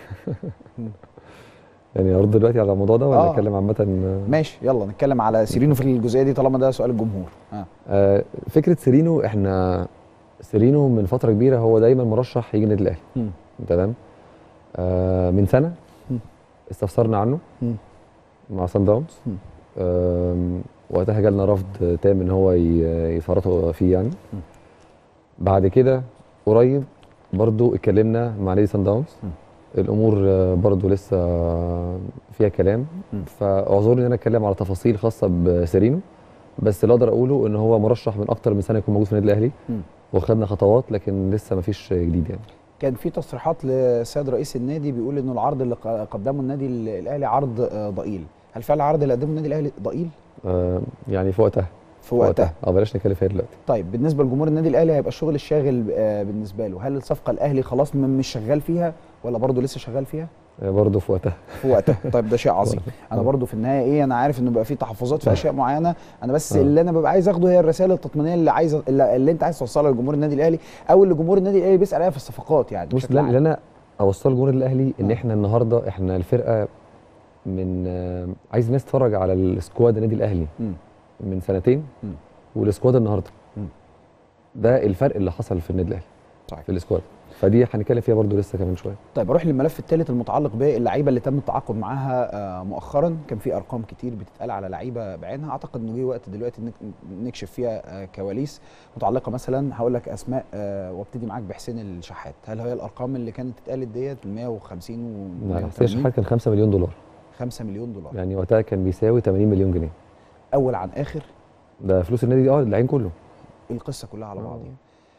يعني ارد دلوقتي على الموضوع ده ولا آه. نتكلم عامه ماشي يلا نتكلم على سيرينو في الجزئيه دي طالما ده سؤال الجمهور اه آه، فكره سيرينو احنا سيرينو من فتره كبيره هو دايما مرشح يجي النادي الاهلي مم. تمام آه من سنه مم. استفسرنا عنه مم. مع سان داونز مم. آم، وقتها جالنا رفض تام ان هو ي- يفرطوا فيه يعني مم. بعد كده قريب برضو اتكلمنا مع نادي سان داونز مم. الامور آه، برضو لسه فيها كلام مم. فاعذرني ان انا اتكلم على تفاصيل خاصه بسيرينو بس اللي اقدر اقوله ان هو مرشح من اكتر من سنه يكون موجود في النادي الاهلي مم. وخدنا خطوات لكن لسه ما فيش جديد يعني كان في تصريحات للسيد رئيس النادي بيقول انه العرض اللي ق- قدمه النادي ال- الاهلي عرض آه، ضئيل هل فعلا العرض اللي قدمه النادي الاهلي ضئيل آه يعني في وقتها في وقتها اه بلاش نتكلم فيها دلوقتي طيب بالنسبه لجمهور النادي الاهلي هيبقى الشغل الشاغل آه، بالنسبه له هل الصفقه الاهلي خلاص م- مش شغال فيها ولا برضه لسه شغال فيها آه برضه في وقتها في وقتها طيب ده شيء عظيم انا آه. برضو في النهايه ايه انا عارف انه بقى في تحفظات في آه. اشياء معينه انا بس آه. اللي انا ببقى عايز اخده هي الرسائل التطمينيه اللي عايز اللي, اللي انت عايز توصلها لجمهور النادي الاهلي او اللي جمهور النادي الاهلي بيسال عليها في الصفقات يعني بص بشكل ده عام. اللي انا اوصله لجمهور الاهلي ان آه. احنا النهارده احنا الفرقه من آه عايز الناس تتفرج على السكواد النادي الاهلي مم. من سنتين مم. والسكواد النهارده مم. ده الفرق اللي حصل في النادي الاهلي صحيح. في السكواد فدي هنتكلم فيها برضه لسه كمان شويه طيب اروح للملف الثالث المتعلق باللعيبه اللي تم التعاقد معاها آه، مؤخرا كان في ارقام كتير بتتقال على لعيبه بعينها اعتقد انه جه وقت دلوقتي نك- نكشف فيها آه، كواليس متعلقه مثلا هقول لك اسماء آه، وابتدي معاك بحسين الشحات هل هي الارقام اللي كانت اتقالت ديت 150 و مع حسين شحات كان 5 مليون دولار 5 مليون دولار يعني وقتها كان بيساوي 80 مليون جنيه اول عن اخر ده فلوس النادي اه اللعين كله القصه كلها على آه. بعض يعني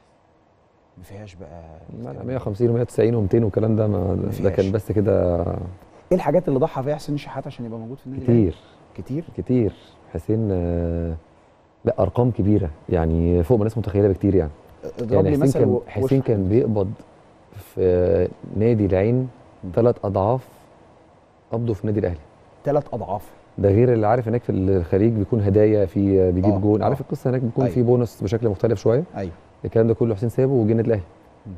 ما فيهاش بقى لا، لا، الكلام ده. 150 و190 و200 والكلام ده ما ده فيهاش. كان بس كده ايه الحاجات اللي ضحى فيها حسين الشحات عشان يبقى موجود في النادي الأهلي؟ كتير كتير كتير حسين آه، لا ارقام كبيره يعني فوق ما الناس متخيله بكتير يعني اضرب يعني لي حسين مثل كان و- حسين واشرح كان لي. بيقبض في نادي العين ثلاث اضعاف قبضه في النادي الاهلي ثلاث اضعاف ده غير اللي عارف هناك في الخليج بيكون هدايا في بيجيب آه، جون آه. عارف القصه هناك بيكون أيوة. في بونص بشكل مختلف شويه ايوه الكلام ده كله حسين سابه وجه النادي الاهلي مم.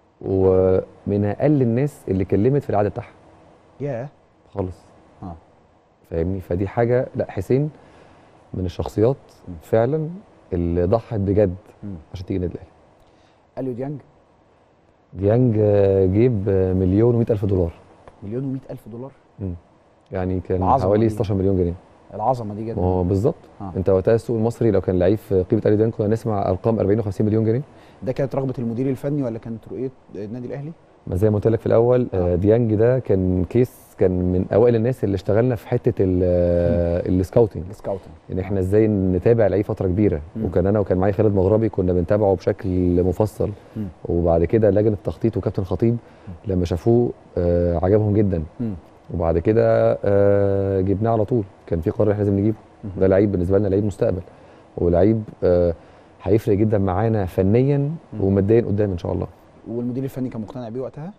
ومن اقل الناس اللي كلمت في العاده بتاعها ياه خالص اه فاهمني فدي حاجه لا حسين من الشخصيات مم. فعلا اللي ضحت بجد مم. عشان تيجي النادي الاهلي اليو ديانج ديانج آه، جيب آه، مليون و100 الف دولار مليون و الف دولار يعني كان العظمة حوالي دي. 16 مليون جنيه العظمه دي جدا ما هو بالظبط آه. انت وقتها السوق المصري لو كان لعيب في قيمه الي ديانج كنا نسمع ارقام 40 و50 مليون جنيه ده كانت رغبه المدير الفني ولا كانت رؤيه النادي الاهلي؟ ما زي ما قلت لك في الاول آه. آه. ديانج ده كان كيس كان من اوائل الناس اللي اشتغلنا في حته ال- آه، السكاوتنج السكاوتنج ان احنا ازاي نتابع لعيب فتره كبيره مم. وكان انا وكان معايا خالد مغربي كنا بنتابعه بشكل مفصل مم. وبعد كده لجنه التخطيط وكابتن خطيب لما شافوه آه عجبهم جدا مم. وبعد كده آه جبناه على طول كان في قرار احنا لازم نجيبه مم. ده لعيب بالنسبه لنا لعيب مستقبل ولعيب آه هيفرق جدا معانا فنيا مم. وماديا قدام ان شاء الله والمدير الفني كان مقتنع بيه وقتها؟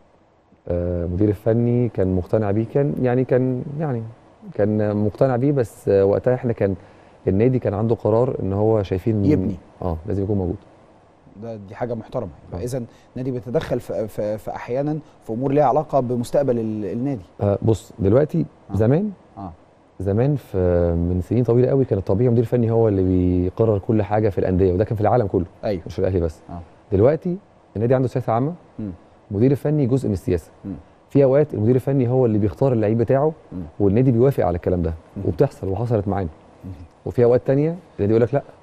آه المدير الفني كان مقتنع بيه كان يعني كان يعني كان مقتنع بيه بس آه وقتها احنا كان النادي كان عنده قرار ان هو شايفين يبني. اه لازم يكون موجود ده دي حاجه محترمه آه. اذا النادي بيتدخل في, في, في احيانا في امور ليها علاقه بمستقبل ال- النادي آه بص دلوقتي آه. زمان اه زمان في من سنين طويله قوي كان الطبيعي المدير الفني هو اللي بيقرر كل حاجه في الانديه وده كان في العالم كله ايوه مش في الاهلي بس آه. دلوقتي النادي عنده سياسه عامه مم. المدير الفني جزء من السياسه مم. في اوقات المدير الفني هو اللي بيختار اللعيب بتاعه مم. والنادي بيوافق على الكلام ده مم. وبتحصل وحصلت معانا مم. وفي اوقات تانية النادي يقول لك لا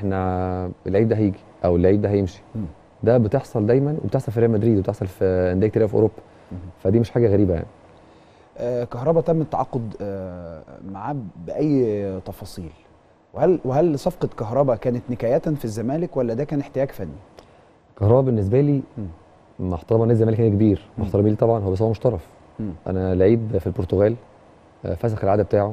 احنا اللعيب ده هيجي او اللعيب ده هيمشي مم. ده بتحصل دايما وبتحصل في ريال مدريد وبتحصل في انديه كتير في اوروبا مم. فدي مش حاجه غريبه يعني آه كهربا تم التعاقد آه معاه باي تفاصيل وهل وهل صفقه كهربا كانت نكايه في الزمالك ولا ده كان احتياج فني؟ كهربا بالنسبه لي مم. مع احترام نادي الزمالك نادي كبير مم. محترمين ليه طبعا هو بس هو مش طرف مم. انا لعيب في البرتغال آه، فسخ العاده بتاعه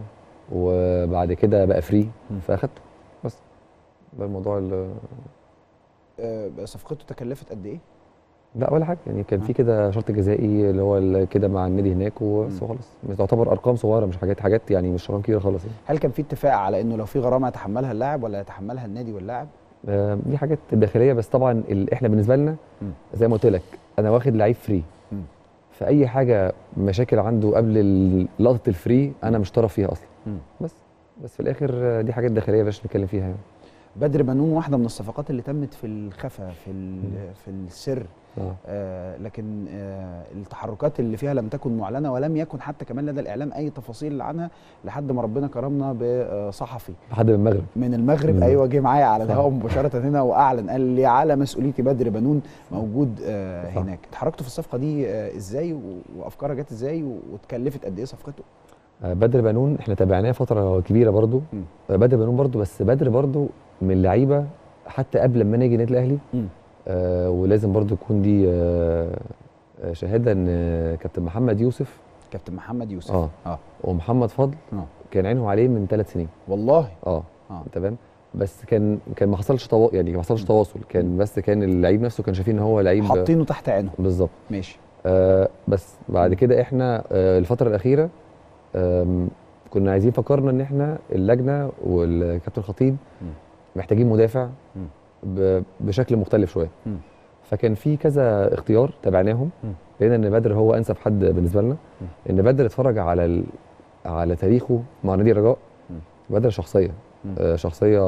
وبعد كده بقى فري مم. فاخدته بس ده الموضوع ال- آه صفقته تكلفت قد ايه؟ لا ولا حاجه يعني كان آه. في كده شرط جزائي اللي هو ال- كده مع النادي هناك وبس مم. وخلاص تعتبر ارقام صغيره مش حاجات حاجات يعني مش ارقام كبيره خالص يعني هل كان في اتفاق على انه لو في غرامه يتحملها اللاعب ولا يتحملها النادي واللاعب آه، دي حاجات داخليه بس طبعا ال- احنا بالنسبه لنا مم. زي ما قلت لك انا واخد لعيب فري مم. فاي حاجه مشاكل عنده قبل ال- لقطه الفري انا مش طرف فيها اصلا مم. بس بس في الاخر آه، دي حاجات داخليه باش نتكلم فيها يعني بدر بنون واحده من الصفقات اللي تمت في الخفا في ال- في السر آه. آه لكن آه التحركات اللي فيها لم تكن معلنه ولم يكن حتى كمان لدى الاعلام اي تفاصيل عنها لحد ما ربنا كرمنا بصحفي لحد من المغرب من المغرب مم. ايوه جه معايا على صح. الهواء مباشره هنا واعلن قال لي على مسؤوليتي بدر بنون موجود آه صح. هناك اتحركتوا في الصفقه دي آه ازاي و- وافكارها جت ازاي و- واتكلفت قد ايه صفقته آه، بدر بنون احنا تابعناه فتره كبيره برضو مم. آه، بدر بنون برضو بس بدر برضو من اللعيبه حتى قبل ما نيجي النادي الاهلي مم. آه ولازم برضو يكون دي آه آه، شهاده ان آه، كابتن محمد يوسف كابتن محمد يوسف اه اه ومحمد فضل اه كان عينهم عليه من ثلاث سنين والله اه اه تمام بس كان كان ما حصلش توا... يعني ما حصلش تواصل كان بس كان اللعيب نفسه كان شايفين ان هو لعيب حاطينه تحت عينهم بالظبط ماشي آه بس بعد مم. كده احنا آه الفتره الاخيره آم، كنا عايزين فكرنا ان احنا اللجنه والكابتن خطيب مم. محتاجين مدافع مم. ب- بشكل مختلف شويه مم. فكان في كذا اختيار تابعناهم مم. لقينا ان بدر هو انسب حد بالنسبه لنا مم. ان بدر اتفرج على ال... على تاريخه مع نادي الرجاء مم. بدر شخصيه مم. آه شخصيه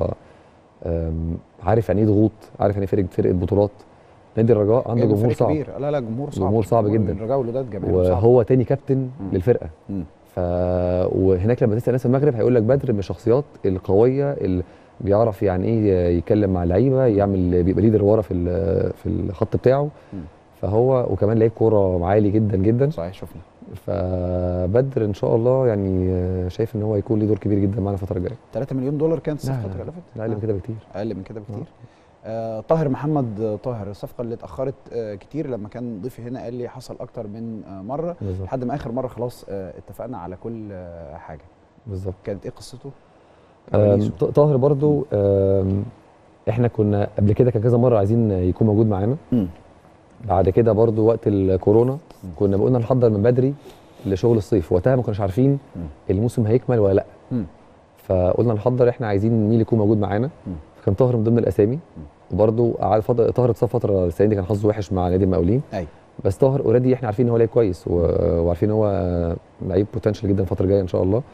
آم، عارف يعني ايه ضغوط عارف يعني ايه فرقه فرقه بطولات نادي الرجاء عنده جايب جمهور فريق صعب كبير لا لا جمهور صعب جمهور صعب جدا. الرجاء والوداد جماهير صعب وهو تاني كابتن مم. للفرقه مم. ف وهناك لما تسال ناس المغرب هيقول لك بدر من الشخصيات القويه اللي بيعرف يعني ايه يتكلم مع اللعيبه يعمل بيبقى ليدر ورا في ال- في الخط بتاعه مم. فهو وكمان لعيب كوره عالي جدا جدا صحيح شفنا فبدر ان شاء الله يعني شايف ان هو هيكون ليه دور كبير جدا معانا الفتره الجايه 3 مليون دولار كانت لا، الصفقه لا، اتكلفت لا اقل من آه. كده بكتير اقل من كده بكتير آه طاهر محمد طاهر الصفقه اللي اتاخرت آه كتير لما كان ضيفي هنا قال لي حصل اكتر من آه مره بالظبط لحد ما اخر مره خلاص آه اتفقنا على كل آه حاجه بالظبط كانت ايه قصته آم، كواليسه؟ ط- طاهر برضو آم، احنا كنا قبل كده كان كذا مره عايزين يكون موجود معانا مم. بعد كده برضو وقت الكورونا مم. كنا بقولنا نحضر من بدري لشغل الصيف وقتها ما كناش عارفين مم. الموسم هيكمل ولا لا مم. فقلنا نحضر احنا عايزين مين اللي يكون موجود معانا مم. كان طاهر من ضمن الاسامي وبرضو قعد فتره طاهر اتصاب فتره السنه دي كان حظه وحش مع نادي المقاولين ايوه بس طاهر اوريدي احنا عارفين ان هو لعيب كويس و... وعارفين ان هو لعيب بوتنشال جدا الفتره الجايه ان شاء الله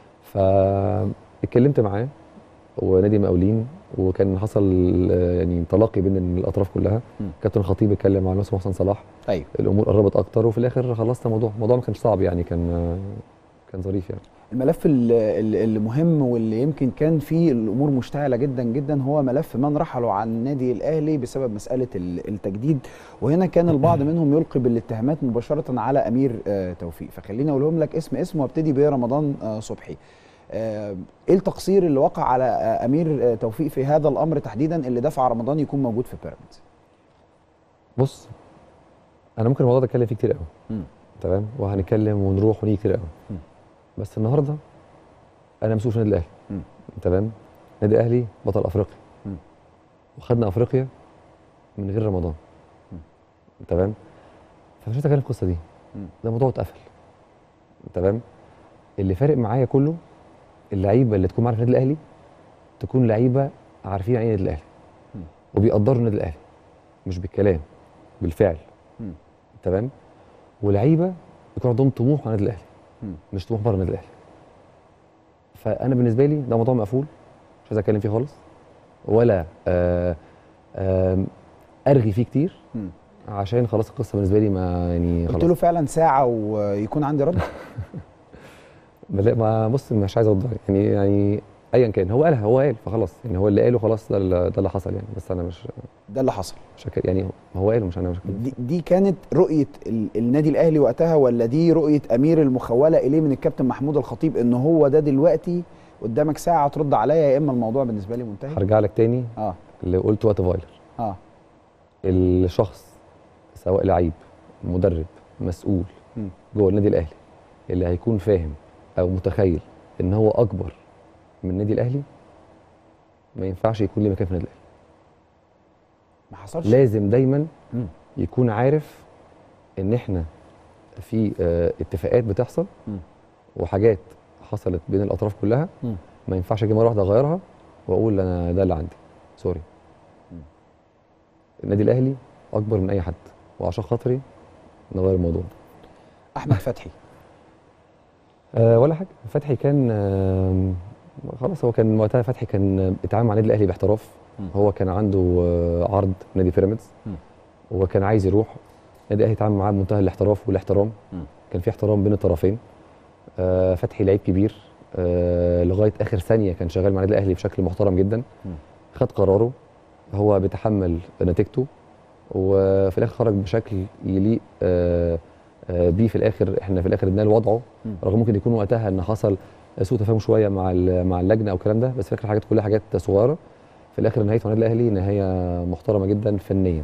فاتكلمت معاه ونادي المقاولين وكان حصل آه، يعني تلاقي بين الاطراف كلها مم. كابتن خطيب اتكلم مع المهندس محسن صلاح ايوه الامور قربت اكتر وفي الاخر خلصنا الموضوع الموضوع ما كانش صعب يعني كان آه، كان ظريف يعني الملف ال- ال- اللي مهم واللي يمكن كان فيه الامور مشتعله جدا جدا هو ملف من رحلوا عن النادي الاهلي بسبب مساله ال- التجديد وهنا كان البعض منهم يلقي بالاتهامات مباشره على امير آه، توفيق فخليني اقولهم لك اسم اسم وابتدي برمضان آه، صبحي آه، ايه التقصير اللي وقع على آه، امير آه، توفيق في هذا الامر تحديدا اللي دفع رمضان يكون موجود في بيراميدز بص انا ممكن الموضوع ده اتكلم فيه كتير قوي مم. تمام وهنتكلم ونروح ونيجي كتير قوي مم. بس النهارده انا مسؤول في النادي الاهلي مم. تمام النادي الاهلي بطل افريقيا مم. وخدنا افريقيا من غير رمضان مم. تمام فمش عايز اتكلم في القصه دي مم. ده موضوع اتقفل تمام اللي فارق معايا كله اللعيبه اللي تكون معانا في النادي الاهلي تكون لعيبه عارفين يعني ايه النادي الاهلي مم. وبيقدروا النادي الاهلي مش بالكلام بالفعل مم. تمام ولعيبه يكون عندهم طموح مع النادي الاهلي مم. مش طموح بره النادي الاهلي فانا بالنسبه لي ده موضوع مقفول مش عايز اتكلم فيه خالص ولا آه آم، ارغي فيه كتير مم. عشان خلاص القصه بالنسبه لي ما يعني قلت خلاص له فعلا ساعه ويكون عندي رد لا ما بص مش عايز اوضح يعني يعني ايا كان هو قالها هو قال فخلاص يعني هو اللي قاله خلاص ده اللي, ده اللي حصل يعني بس انا مش ده اللي حصل مش هك- يعني هو قاله مش انا مش دي, دي كانت رؤيه ال- النادي الاهلي وقتها ولا دي رؤيه امير المخوله اليه من الكابتن محمود الخطيب ان هو ده دلوقتي قدامك ساعه ترد عليا يا اما الموضوع بالنسبه لي منتهي هرجع لك تاني اه اللي قلته وقت فايلر اه الشخص سواء لعيب مدرب مسؤول مم. جوه النادي الاهلي اللي هيكون فاهم او متخيل ان هو اكبر من النادي الاهلي ما ينفعش يكون ليه مكان في النادي الاهلي ما حصلش لازم دايما مم. يكون عارف ان احنا في آه، اتفاقات بتحصل مم. وحاجات حصلت بين الاطراف كلها مم. ما ينفعش اجي مره واحده اغيرها واقول انا ده اللي عندي سوري مم. النادي الاهلي اكبر من اي حد وعشان خاطري نغير الموضوع احمد فتحي أه ولا حاجه فتحي كان آم، خلاص هو كان وقتها فتحي كان اتعامل مع النادي الاهلي باحتراف مم. هو كان عنده آه، عرض نادي بيراميدز مم. وكان عايز يروح النادي الاهلي اتعامل معاه بمنتهى الاحتراف والاحترام مم. كان في احترام بين الطرفين آه، فتحي لعيب كبير آه، لغايه اخر ثانيه كان شغال مع النادي الاهلي بشكل محترم جدا مم. خد قراره هو بيتحمل نتيجته وفي الاخر خرج بشكل يليق آه، آه، بيه في الاخر احنا في الاخر ادينا له وضعه مم. رغم ممكن يكون وقتها ان حصل سوء تفاهم شويه مع ال- مع اللجنه او الكلام ده بس في الاخر حاجات كلها حاجات صغيره في الاخر نهايه مع النادي الاهلي نهايه محترمه جدا فنيا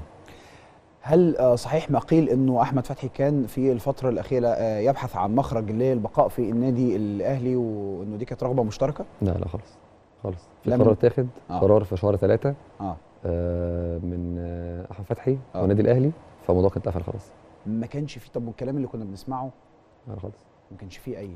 هل آه، صحيح ما قيل انه احمد فتحي كان في الفتره الاخيره آه، يبحث عن مخرج للبقاء في النادي الاهلي وانه دي كانت رغبه مشتركه لا لا خالص خالص في لم- قرار اتاخد آه. قرار في شهر ثلاثة اه آه من آه احمد فتحي آه. والنادي الاهلي فالموضوع كان اتقفل خلاص ما كانش فيه طب والكلام اللي كنا بنسمعه لا خالص ما كانش فيه اي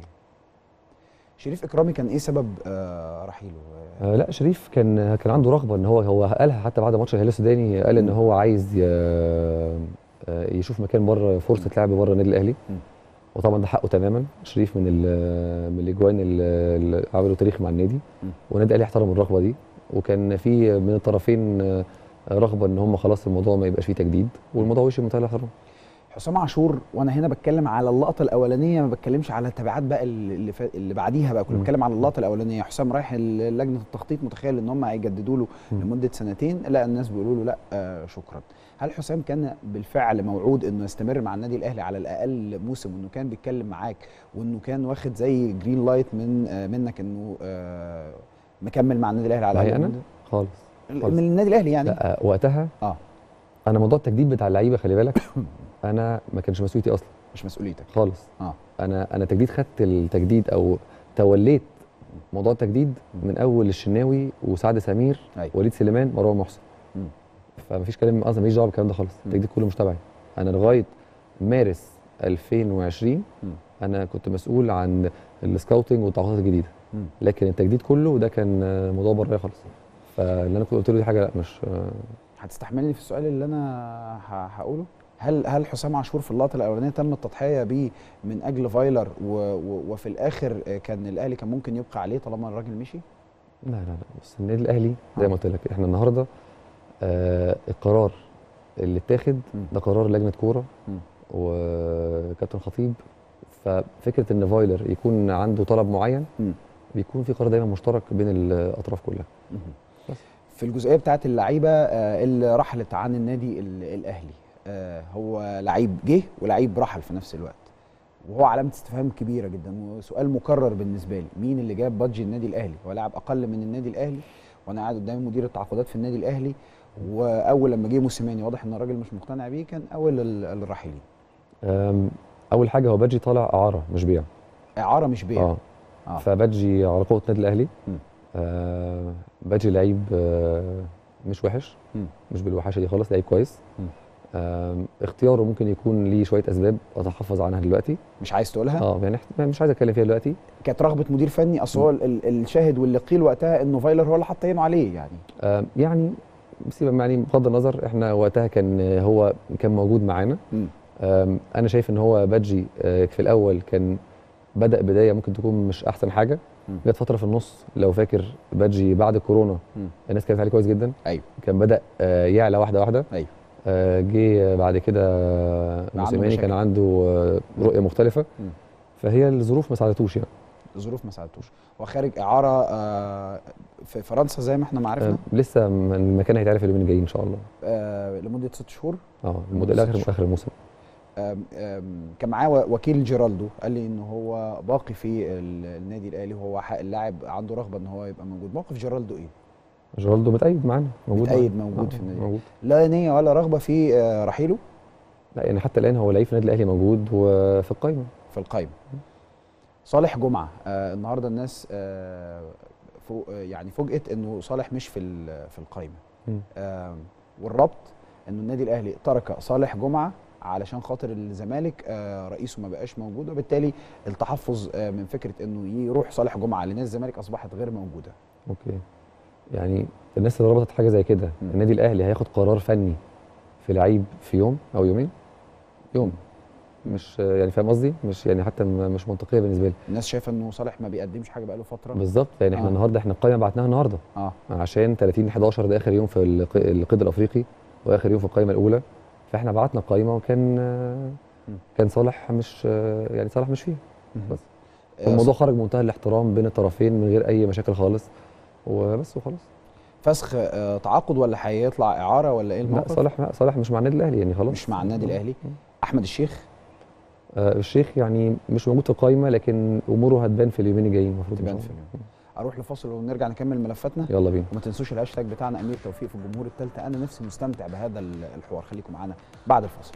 شريف اكرامي كان ايه سبب آه، رحيله آه، آه لا شريف كان كان عنده رغبه ان هو هو قالها حتى بعد ماتش الهلال السوداني قال ان مم. هو عايز ي- آه، يشوف مكان بره فرصه لعب بره النادي الاهلي مم. وطبعا ده حقه تماما شريف من ال- من الاجوان اللي اللي عملوا تاريخ مع النادي مم. والنادي الاهلي احترم الرغبه دي وكان في من الطرفين آه، رغبه ان هم خلاص الموضوع ما يبقاش فيه تجديد والموضوع وشي بمنتهى الاحترام حسام عاشور وانا هنا بتكلم على اللقطه الاولانيه ما بتكلمش على التبعات بقى اللي اللي, فا- اللي بعديها بقى كنا مم. بنتكلم على اللقطه الاولانيه حسام رايح ال- لجنه التخطيط متخيل ان هم هيجددوا له مم. لمده سنتين لا الناس بيقولوا له لا آه شكرا هل حسام كان بالفعل موعود انه يستمر مع النادي الاهلي على الاقل موسم وانه كان بيتكلم معاك وانه كان واخد زي جرين لايت من آه منك انه آه مكمل مع النادي الاهلي على معايا الاقل انا خالص من خالص. النادي الاهلي يعني لا وقتها اه انا موضوع التجديد بتاع اللعيبه خلي بالك انا ما كانش مسؤوليتي اصلا مش مسؤوليتك خالص اه انا انا تجديد خدت التجديد او توليت موضوع التجديد من اول الشناوي وسعد سمير أيوة. وليد سليمان مروان محسن مم. فمفيش كلام اصلا ماليش دعوه بالكلام ده خالص مم. التجديد كله مش تبعي انا لغايه مارس 2020 مم. انا كنت مسؤول عن السكاوتنج والتعاقدات الجديده مم. لكن التجديد كله ده كان آه، موضوع بره خالص فاللي انا كنت قلت له دي حاجه لا مش آه، هتستحملني في السؤال اللي انا ه- هقوله هل هل حسام عاشور في اللقطه الاولانيه تم التضحيه بيه من اجل فايلر و و وفي الاخر آه، كان الاهلي كان ممكن يبقى عليه طالما الراجل مشي لا لا لا بس النادي الاهلي زي آه. ما قلت لك احنا النهارده آه القرار اللي اتاخد مم. ده قرار لجنه كوره مم. وكابتن خطيب ففكره ان فايلر يكون عنده طلب معين مم. بيكون في قرار دايما مشترك بين الاطراف كلها مهم. بس. في الجزئيه بتاعت اللعيبه آه، اللي رحلت عن النادي ال- الاهلي آه، هو لعيب جه ولعيب رحل في نفس الوقت وهو علامه استفهام كبيره جدا وسؤال مكرر بالنسبه لي مين اللي جاب بادجي النادي الاهلي هو لاعب اقل من النادي الاهلي وانا قاعد قدام مدير التعاقدات في النادي الاهلي واول لما جه موسيماني واضح ان الراجل مش مقتنع بيه كان اول ال- الراحلين أم، اول حاجه هو بادجي طالع اعاره مش بيع اعاره مش بيع اه آه. فبادجي على قوه النادي الاهلي مم. آه بادجي لعيب آه مش وحش مم. مش بالوحشه دي خالص لعيب كويس مم. آم، اختياره ممكن يكون ليه شويه اسباب اتحفظ عنها دلوقتي مش عايز تقولها اه يعني إحنا- مش عايز اتكلم فيها دلوقتي كانت رغبه مدير فني اصل هو ال- ال- الشاهد واللي قيل وقتها انه فايلر هو اللي حط عينه عليه يعني آم، يعني سيبك يعني بغض النظر احنا وقتها كان آه، هو كان موجود معانا مم. آم، انا شايف ان هو بادجي آه، في الاول كان بدا بدايه ممكن تكون مش احسن حاجه مم. جت فتره في النص لو فاكر بادجي بعد الكورونا مم. الناس كانت عليه كويس جدا ايوه كان بدا آه، يعلى واحده واحده ايوه آه، جه بعد كده موسيماني مشاكل. كان عنده آه، رؤيه مختلفه مم. فهي الظروف ما ساعدتوش يعني الظروف ما ساعدتوش هو خارج اعاره آه، في فرنسا زي ما احنا ما عرفنا آه، لسه م- المكان هيتعرف اليومين الجايين ان شاء الله آه، لمده ست شهور اه المده ست اخر شهور. اخر الموسم آم، آم، كان معاه و- وكيل جيرالدو قال لي ان هو باقي في ال- النادي الاهلي وهو حق اللاعب عنده رغبه ان هو يبقى موجود موقف جيرالدو ايه جيرالدو متأيد معانا موجود متأيد معانا. موجود آه، في النادي. موجود لا نيه ولا رغبه في آه، رحيله لا يعني حتى الان هو لعيب في النادي الاهلي موجود وفي القائمه في القائمه صالح جمعه آه النهارده الناس آه فوق آه يعني فوجئت انه صالح مش في ال- في القائمه مم. آه والربط انه النادي الاهلي ترك صالح جمعه علشان خاطر الزمالك آه، رئيسه ما بقاش موجود وبالتالي التحفظ آه، من فكره انه يروح صالح جمعه لنادي الزمالك اصبحت غير موجوده اوكي يعني الناس اللي ربطت حاجه زي كده مم. النادي الاهلي هياخد قرار فني في لعيب في يوم او يومين يوم مش يعني فاهم قصدي مش يعني حتى م- مش منطقيه بالنسبه لي الناس شايفه انه صالح ما بيقدمش حاجه بقاله فتره بالظبط يعني احنا آه. النهارده احنا القائمه بعتناها النهارده اه عشان 30 11 ده اخر يوم في الق- القيد الافريقي واخر يوم في القائمه الاولى فاحنا بعتنا القائمه وكان آه، مم. كان صالح مش آه، يعني صالح مش فيها بس آه، الموضوع خرج منتهى الاحترام بين الطرفين من غير اي مشاكل خالص وبس وخلاص فسخ آه، تعاقد ولا هيطلع اعاره ولا ايه لا الموقف صالح لا صالح مش مع النادي الاهلي يعني خلاص مش مع النادي الاهلي احمد الشيخ آه الشيخ يعني مش موجود في القائمه لكن اموره هتبان في اليومين الجايين المفروض إن تبان شاء في الله. اليوم اروح لفاصل ونرجع نكمل ملفاتنا يلا بينا وما تنسوش الهاشتاج بتاعنا امير توفيق في الجمهور الثالثه انا نفسي مستمتع بهذا ال- الحوار خليكم معانا بعد الفاصل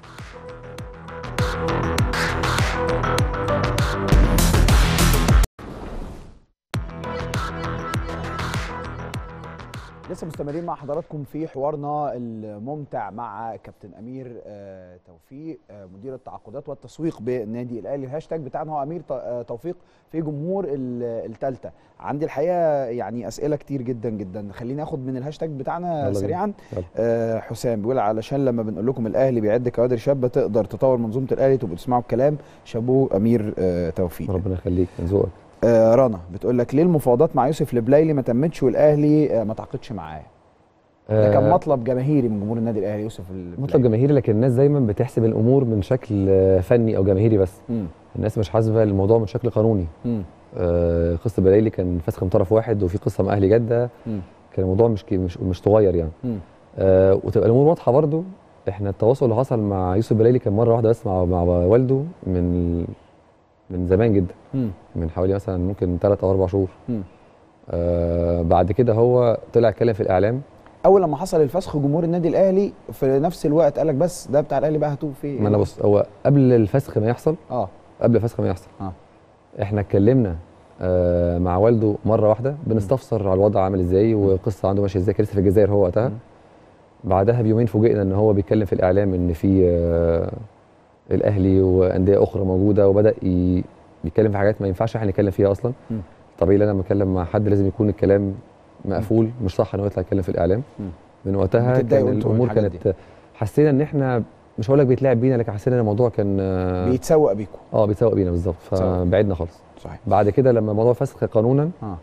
لسه مستمرين مع حضراتكم في حوارنا الممتع مع كابتن امير آه، توفيق آه، مدير التعاقدات والتسويق بالنادي الاهلي الهاشتاج بتاعنا هو امير ت- آه، توفيق في جمهور الثالثه عندي الحقيقه يعني اسئله كتير جدا جدا خليني اخد من الهاشتاج بتاعنا يلا بينا. سريعا يلا. آه، حسام بيقول علشان لما بنقول لكم الاهلي بيعد كوادر شابه تقدر تطور منظومه الاهلي تبقوا تسمعوا الكلام شابوه امير آه، توفيق ربنا يخليك من ذوقك آه، رنا بتقول لك ليه المفاوضات مع يوسف البلايلي ما تمتش والاهلي آه، ما تعاقدش معاه ده كان آه، مطلب جماهيري من جمهور النادي الاهلي يوسف البلايلي مطلب جماهيري لكن الناس دايما بتحسب الامور من شكل آه، فني او جماهيري بس مم. الناس مش حاسبه الموضوع من شكل قانوني مم. آه، قصه بلايلي كان فسخ من طرف واحد وفي قصه مع اهلي جده مم. كان الموضوع مش كي- مش مش صغير يعني مم. آه وتبقى الامور واضحه برضو احنا التواصل اللي حصل مع يوسف بلايلي كان مره واحده بس مع مع والده من من زمان جدا مم. من حوالي مثلا ممكن ثلاث او اربع شهور مم. آه بعد كده هو طلع اتكلم في الاعلام اول لما حصل الفسخ جمهور النادي الاهلي في نفس الوقت قال لك بس ده بتاع الاهلي بقى هاتوه فيه ما انا بص هو قبل الفسخ ما يحصل اه قبل الفسخ ما يحصل آه. احنا اتكلمنا آه مع والده مره واحده بنستفسر على الوضع عامل ازاي والقصه عنده ماشيه ازاي كان لسه في الجزائر هو وقتها مم. بعدها بيومين فوجئنا ان هو بيتكلم في الاعلام ان في آه الاهلي وانديه اخرى موجوده وبدا ي- بيتكلم في حاجات ما ينفعش احنا نتكلم فيها اصلا مم. طبيعي لما بتكلم مع حد لازم يكون الكلام مقفول مش صح ان هو يطلع يتكلم في الاعلام مم. من وقتها بتتضايقوا كان انتوا من الامور الحاجات كانت حسينا ان احنا مش هقول لك بيتلعب بينا لكن حسينا ان الموضوع كان اه بيتسوق بيكم آه، بيتسوق بينا بالظبط بيتسوق. فبعدنا خالص صحيح بعد كده لما الموضوع فسخ قانونا اه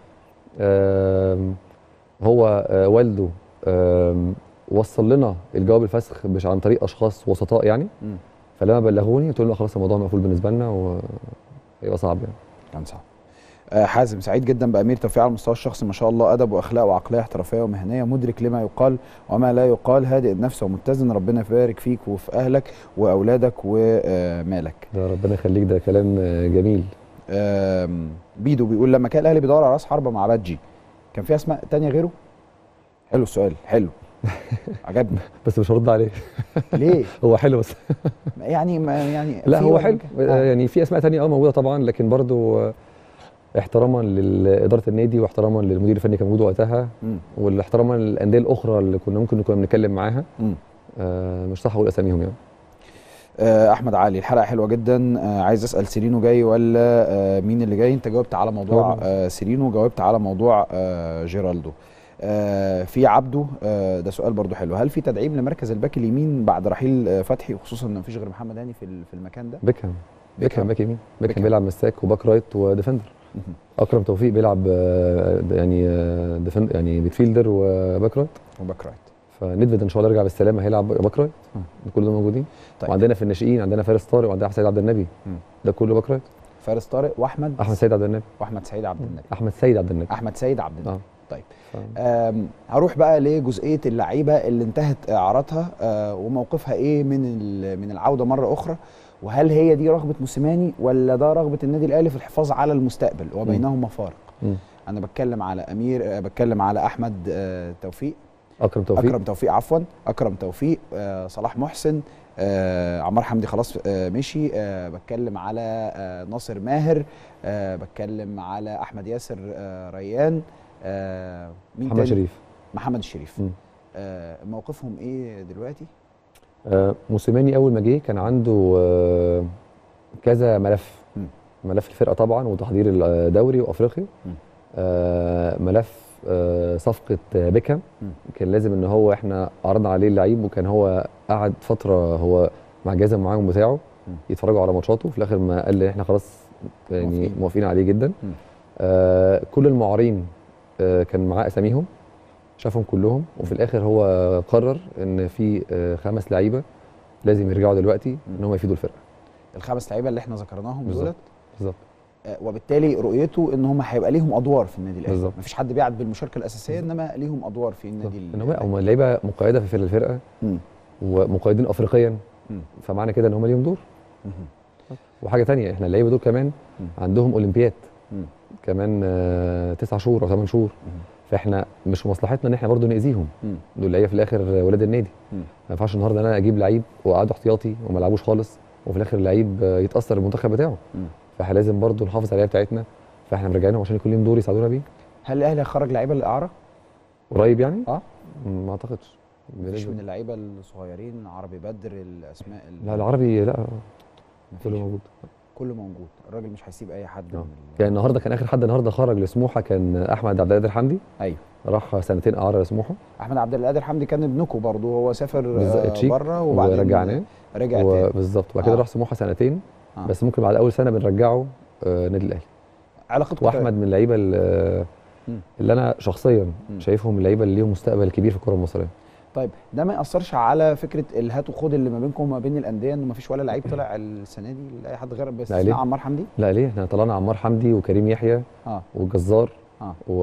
آم، هو آه، والده آم، وصل لنا الجواب الفسخ مش عن طريق اشخاص وسطاء يعني مم. فلما بلغوني قلت له لا خلاص الموضوع مقفول بالنسبه لنا وهيبقى صعب يعني كان صعب آه، حازم سعيد جدا بامير توفيق على المستوى الشخصي ما شاء الله ادب واخلاق وعقليه احترافيه ومهنيه مدرك لما يقال وما لا يقال هادئ النفس ومتزن ربنا يبارك فيك وفي اهلك واولادك ومالك ده ربنا يخليك ده كلام آه، جميل آم، بيدو بيقول لما كان الاهلي بيدور على راس حربه مع بادجي كان في اسماء تانية غيره حلو السؤال حلو عجبني بس مش هرد عليه ليه هو حلو بس يعني ما يعني لا في هو ولا حلو كان؟ آه، آه. يعني في اسماء تانية اه موجوده طبعا لكن برضو آه، احتراما لاداره النادي واحتراما للمدير الفني كان موجود وقتها مم. والاحتراما للانديه الاخرى اللي كنا ممكن نكون بنتكلم معاها مم. آه، مش صح اقول اساميهم يعني آه، احمد علي الحلقه حلوه جدا آه، عايز اسال سيرينو جاي ولا آه، مين اللي جاي انت جاوبت على موضوع جاوبنا. آه، سيرينو جاوبت على موضوع آه، جيرالدو آه، في عبده آه، ده سؤال برضو حلو هل في تدعيم لمركز الباك اليمين بعد رحيل آه، فتحي وخصوصا ان مفيش غير محمد هاني في ال- في المكان ده بيكهام بيكهام باك يمين بيكهام. بيكهام بيلعب مساك وباك رايت وديفندر مهم. اكرم توفيق بيلعب آه، يعني آه، ديفند يعني ميدفيلدر وباك رايت وباك رايت فندفد ان شاء الله يرجع بالسلامه هيلعب باك رايت مم. كل دول موجودين طيب. وعندنا في الناشئين عندنا فارس طارق وعندنا احمد سيد عبد النبي مم. ده كله باك رايت فارس طارق واحمد احمد سيد عبد النبي واحمد سعيد عبد النبي احمد سيد عبد النبي احمد سيد عبد النبي اه طيب. ف... آم، هروح بقى لجزئيه اللعيبه اللي انتهت اعارتها آه، وموقفها ايه من ال- من العوده مره اخرى وهل هي دي رغبه موسيماني ولا ده رغبه النادي الاهلي في الحفاظ على المستقبل وبينهما فارق مم. انا بتكلم على امير آه، بتكلم على احمد آه، توفيق اكرم توفيق اكرم توفيق عفوا اكرم توفيق آه، صلاح محسن آه، عمار حمدي خلاص آه، مشي آه، بتكلم على آه، ناصر ماهر آه، بتكلم على احمد ياسر آه، ريان آه، مين محمد تاني؟ شريف محمد الشريف مم. آه موقفهم ايه دلوقتي آه، موسيماني اول ما جه كان عنده آه، كذا ملف م. ملف الفرقه طبعا وتحضير الدوري وافريقيا م. آه، ملف آه، صفقه آه، بيكهام م. كان لازم ان هو احنا عرضنا عليه اللعيب وكان هو قعد فتره هو مع الجهاز المعاون بتاعه م. يتفرجوا على ماتشاته وفي الاخر ما قال لي احنا خلاص يعني موافقين. موافقين عليه جدا م. آه كل المعارين آه كان معاه اساميهم شافهم كلهم وفي الاخر هو قرر ان في آه خمس لعيبه لازم يرجعوا دلوقتي ان هم يفيدوا الفرقه الخمس لعيبه اللي احنا ذكرناهم بالظبط. دولت بالظبط آه، وبالتالي رؤيته ان هم هيبقى ليهم ادوار في النادي الاهلي بالظبط. مفيش حد بيعد بالمشاركه الاساسيه انما ليهم ادوار في النادي ان هو هم اللعيبه مقيده في الفرقه مم. ومقيدين افريقيا مم. فمعنى كده ان هم ليهم دور مهم. وحاجه تانية احنا اللعيبه دول كمان مم. عندهم اولمبياد مم. كمان آه، تسع شهور او ثمان شهور مم. فاحنا مش في مصلحتنا ان احنا برضو ناذيهم مم. دول لعيبه في الاخر ولاد النادي مم. ما ينفعش النهارده انا اجيب لعيب واقعده احتياطي وما لعبوش خالص وفي الاخر اللعيب آه، يتاثر المنتخب بتاعه مم. فاحنا لازم برضو نحافظ على اللعيبه بتاعتنا فاحنا مرجعينهم عشان يكون ليهم دور يساعدونا بيه هل الاهلي هيخرج لعيبه للاعاره؟ قريب يعني اه مم، ما اعتقدش مفيش بنسبة- من اللعيبه الصغيرين عربي بدر الاسماء ال- لا العربي لا مفيش. كله موجود كله موجود الراجل مش هيسيب اي حد آه. من ال- يعني النهارده كان اخر حد النهارده خرج لسموحه كان احمد عبد القادر حمدي ايوه راح سنتين اعاره لسموحه احمد عبد القادر حمدي كان ابنكم برضه هو سافر بالظبط، آه، تشيك، بره وبعدين ورجعناه رجع تاني بالظبط وبعد كده آه. راح سموحه سنتين آه. بس ممكن بعد اول سنه بنرجعه آه، نادي الاهلي علاقتكم واحمد من اللعيبه اللي, مم. اللي انا شخصيا مم. شايفهم من اللعيبه اللي ليهم مستقبل كبير في الكره المصريه طيب ده ما ياثرش على فكره الهات وخد اللي ما بينكم وما بين الانديه انه ما فيش ولا لعيب طلع السنه دي لاي حد غير بس لا، ليه؟ استثناء عمار حمدي لا ليه احنا طلعنا عمار حمدي وكريم يحيى اه والجزار اه و...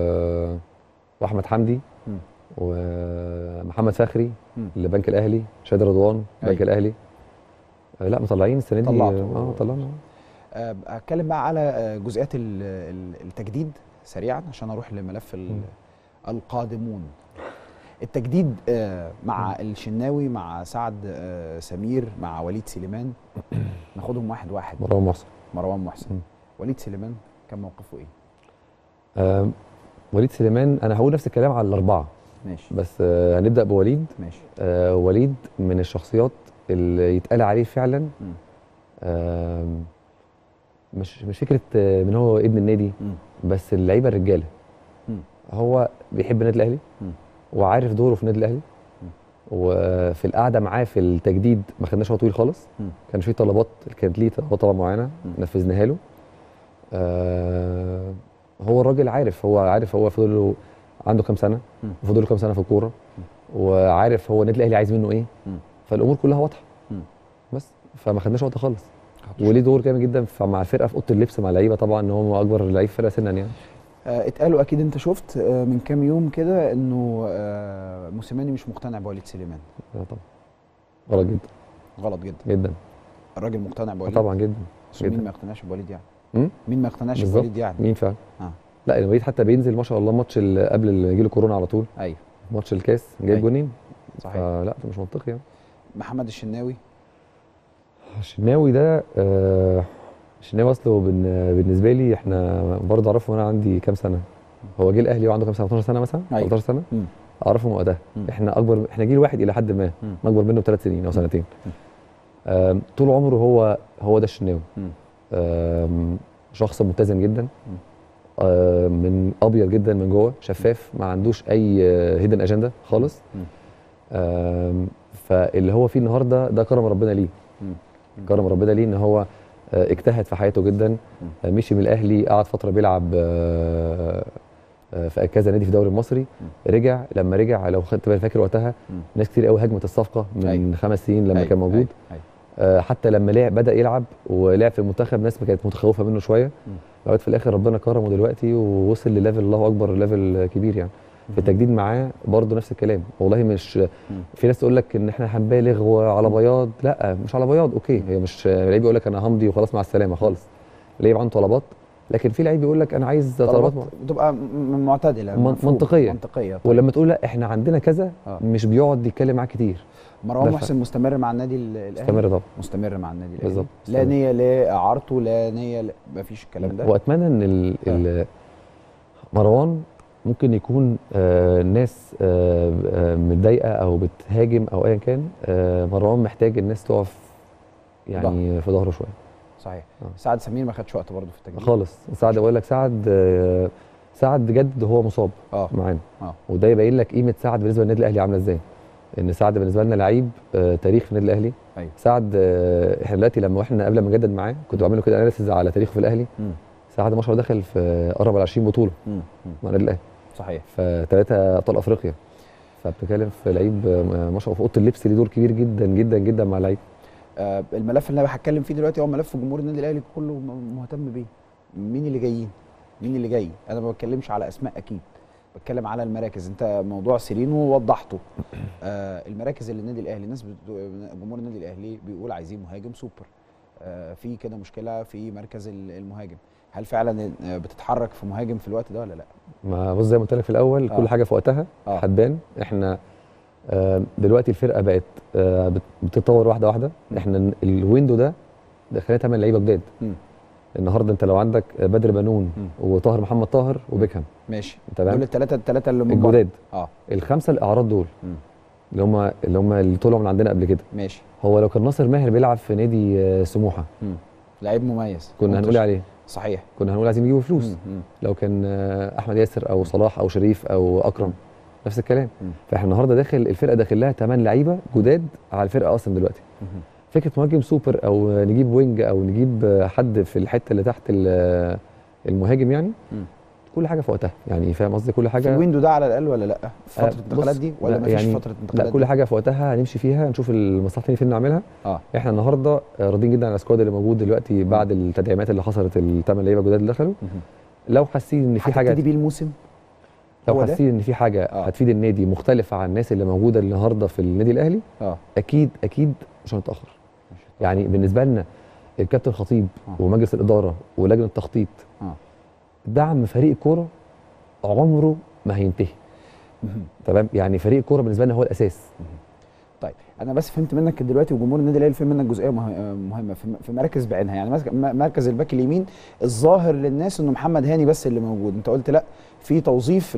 واحمد حمدي مم. ومحمد فخري مم. لبنك الاهلي شادي رضوان بنك أيوة. الاهلي آه، لا مطلعين السنه دي طلعتوا. اه طلعنا آه، هتكلم بقى على آه، جزئيات ال- ال- التجديد سريعا عشان اروح لملف ال- مم. القادمون التجديد آه، مع الشناوي مع سعد آه، سمير مع وليد سليمان ناخدهم واحد واحد مروان محسن مروان محسن مم. وليد سليمان كان موقفه ايه آه وليد سليمان انا هقول نفس الكلام على الاربعه ماشي بس آه هنبدا بوليد ماشي آه وليد من الشخصيات اللي يتقال عليه فعلا مم. آه مش مش فكره آه، ان هو ابن النادي مم. بس اللعيبه الرجاله مم. هو بيحب النادي الاهلي مم. وعارف دوره في النادي الاهلي مم. وفي القعده معاه في التجديد ما خدناش وقت طويل خالص مم. كان في طلبات كانت ليه طلبات طبعا معينه مم. نفذناها له آه هو الراجل عارف هو عارف هو فضل له عنده كام سنه مم. وفضل له كام سنه في الكوره وعارف هو النادي الاهلي عايز منه ايه مم. فالامور كلها واضحه مم. بس فما خدناش وقت خالص وليه دور جامد جدا ف- مع الفرقه في اوضه اللبس مع اللعيبه طبعا ان هو اكبر لعيب في الفرقه سنا يعني آه، اتقالوا اكيد انت شفت آه، من كام يوم كده انه آه، موسيماني مش مقتنع بوليد سليمان آه طبعا غلط جدا غلط جدا جدا الراجل مقتنع آه بوليد طبعا جدا بس مين جدا. ما يقتنعش بوليد يعني مم؟ مين ما يقتنعش بالظبط. بوليد يعني مين فعلا آه. لا الوليد حتى بينزل ما شاء الله ماتش ال- قبل ما يجي له كورونا على طول ايوه ماتش الكاس جايب أيوة. جونين صحيح فلا ده مش منطقي يعني محمد الشناوي الشناوي ده آه الشناوي اصله بن- بالنسبه لي احنا برضه اعرفه وانا عندي كام سنه هو جه الاهلي وعنده كام سنه 12 سنه مثلا أيوة. 13 سنه مم. اعرفه من وقتها مم. احنا اكبر احنا جيل واحد الى حد ما مم. اكبر منه بثلاث سنين او سنتين مم. آم، طول عمره هو هو ده الشناوي مم. آم، شخص متزن جدا آم، من ابيض جدا من جوه شفاف ما عندوش اي هيدن اجنده خالص مم. آم، فاللي هو فيه النهارده ده كرم ربنا ليه مم. كرم ربنا ليه ان هو آه، اجتهد في حياته جدا آه، مشي من الاهلي قعد فتره بيلعب آه، آه، في كذا نادي في الدوري المصري رجع لما رجع لو خدت بالك فاكر وقتها مم. ناس كتير قوي هاجمت الصفقه من أيوة. خمس سنين لما أيوة، كان موجود أيوة، أيوة. آه، حتى لما لعب بدا يلعب ولعب في المنتخب ناس كانت متخوفه منه شويه مم. لغايه في الاخر ربنا كرمه دلوقتي ووصل لليفل الله اكبر ليفل كبير يعني في التجديد معاه برضه نفس الكلام والله مش في ناس تقول لك ان احنا هنبالغ وعلى بياض لا مش على بياض اوكي هي مش لعيب يقول لك انا همضي وخلاص مع السلامه خالص لعيب عنده طلبات لكن في لعيب يقول لك انا عايز طلبات طلبات بتبقى م- معتدله من- مفهوم، منطقية. منطقيه طيب. ولما تقول لا احنا عندنا كذا آه. مش بيقعد يتكلم معاك كتير مروان ده محسن مستمر مع النادي ال- الاهلي استمر طبعا مستمر مع النادي الاهلي بالظبط، لا مستمر. نيه لاعارته لا نيه ل... مفيش الكلام ده واتمنى ان ال ال مروان ممكن يكون آه الناس آه آه متضايقه او بتهاجم او ايا كان آه مروان محتاج الناس تقف يعني في ظهره شويه صحيح آه. سعد سمير ما خدش وقت برضه في التجديد خالص سعد بقول لك سعد آه سعد جد هو مصاب اه معانا اه وده يبين لك قيمه سعد بالنسبه للنادي الاهلي عامله ازاي ان سعد بالنسبه لنا لعيب آه تاريخ في النادي الاهلي ايوه سعد آه احنا دلوقتي لما احنا قبل ما نجدد معاه كنت بعمل له كده اناليسيز على تاريخه في الاهلي مم. سعد ما شاء الله دخل في قرب على 20 بطوله مم. مم. مع النادي الاهلي صحيح فثلاثه ابطال افريقيا فبتتكلم في لعيب آه، ما شاء الله في اوضه اللبس ليه دور كبير جدا جدا جدا مع اللعيب آه الملف اللي انا هتكلم فيه دلوقتي هو ملف جمهور النادي الاهلي كله م- مهتم بيه مين اللي جايين مين اللي جاي انا ما بتكلمش على اسماء اكيد بتكلم على المراكز انت موضوع سيرينو وضحته آه المراكز اللي النادي الاهلي الناس بت- جمهور النادي الاهلي بيقول عايزين مهاجم سوبر آه في كده مشكله في مركز ال- المهاجم هل فعلا آه، بتتحرك في مهاجم في الوقت ده ولا لا ما بص زي ما قلت لك في الاول آه. كل حاجه في وقتها آه. هتبان احنا آه، دلوقتي الفرقه بقت آه، بت- بتتطور واحده واحده م. احنا ال- الويندو ده دخلنا 8 لعيبه جداد مم. النهارده انت لو عندك بدر بنون مم. وطاهر محمد طاهر وبيكهام ماشي تمام دول الثلاثه الثلاثه اللي من بره. الجداد اه الخمسه الاعراض دول مم. اللي هم اللي هم اللي طلعوا من عندنا قبل كده ماشي هو لو كان ناصر ماهر بيلعب في نادي آه، سموحه مم. لعيب مميز كنا منتشر. هنقول عليه صحيح كنا هنقول عايزين يجيبوا فلوس مم. مم. لو كان آه، احمد ياسر او صلاح او شريف او اكرم نفس الكلام مم. فاحنا النهارده داخل الفرقه داخل لها 8 لعيبه جداد على الفرقه اصلا دلوقتي مم. فكره مهاجم سوبر او نجيب وينج او نجيب حد في الحته اللي تحت ال- المهاجم يعني مم. كل حاجه في وقتها يعني فاهم قصدي كل في حاجه الويندو ده على الاقل ولا لا في آه، فتره الانتقالات بص، دي ولا لا، ما فيش يعني فتره الانتقالات لا كل دي؟ حاجه في وقتها هنمشي فيها نشوف المصلحه اللي فين نعملها اه احنا النهارده راضيين جدا على السكواد اللي موجود دلوقتي بعد التدعيمات اللي حصلت الثمان لعيبه جداد اللي دخلوا مهم. لو حاسين ان في حاجه هتبتدي بيه الموسم لو هو ده؟ حاسين ان في حاجه آه. هتفيد النادي مختلفه عن الناس اللي موجوده النهارده في النادي الاهلي اه اكيد اكيد مش هنتاخر يعني بالنسبه لنا الكابتن خطيب آه. ومجلس الاداره ولجنه التخطيط آه. دعم فريق الكوره عمره ما هينتهي مهم. تمام يعني فريق الكوره بالنسبه لنا هو الاساس طيب انا بس فهمت منك دلوقتي وجمهور النادي الاهلي فهم منك جزئيه مه- مهمه في م- في مراكز بعينها يعني ماسك- م- مركز الباك اليمين الظاهر للناس انه محمد هاني بس اللي موجود انت قلت لا في توظيف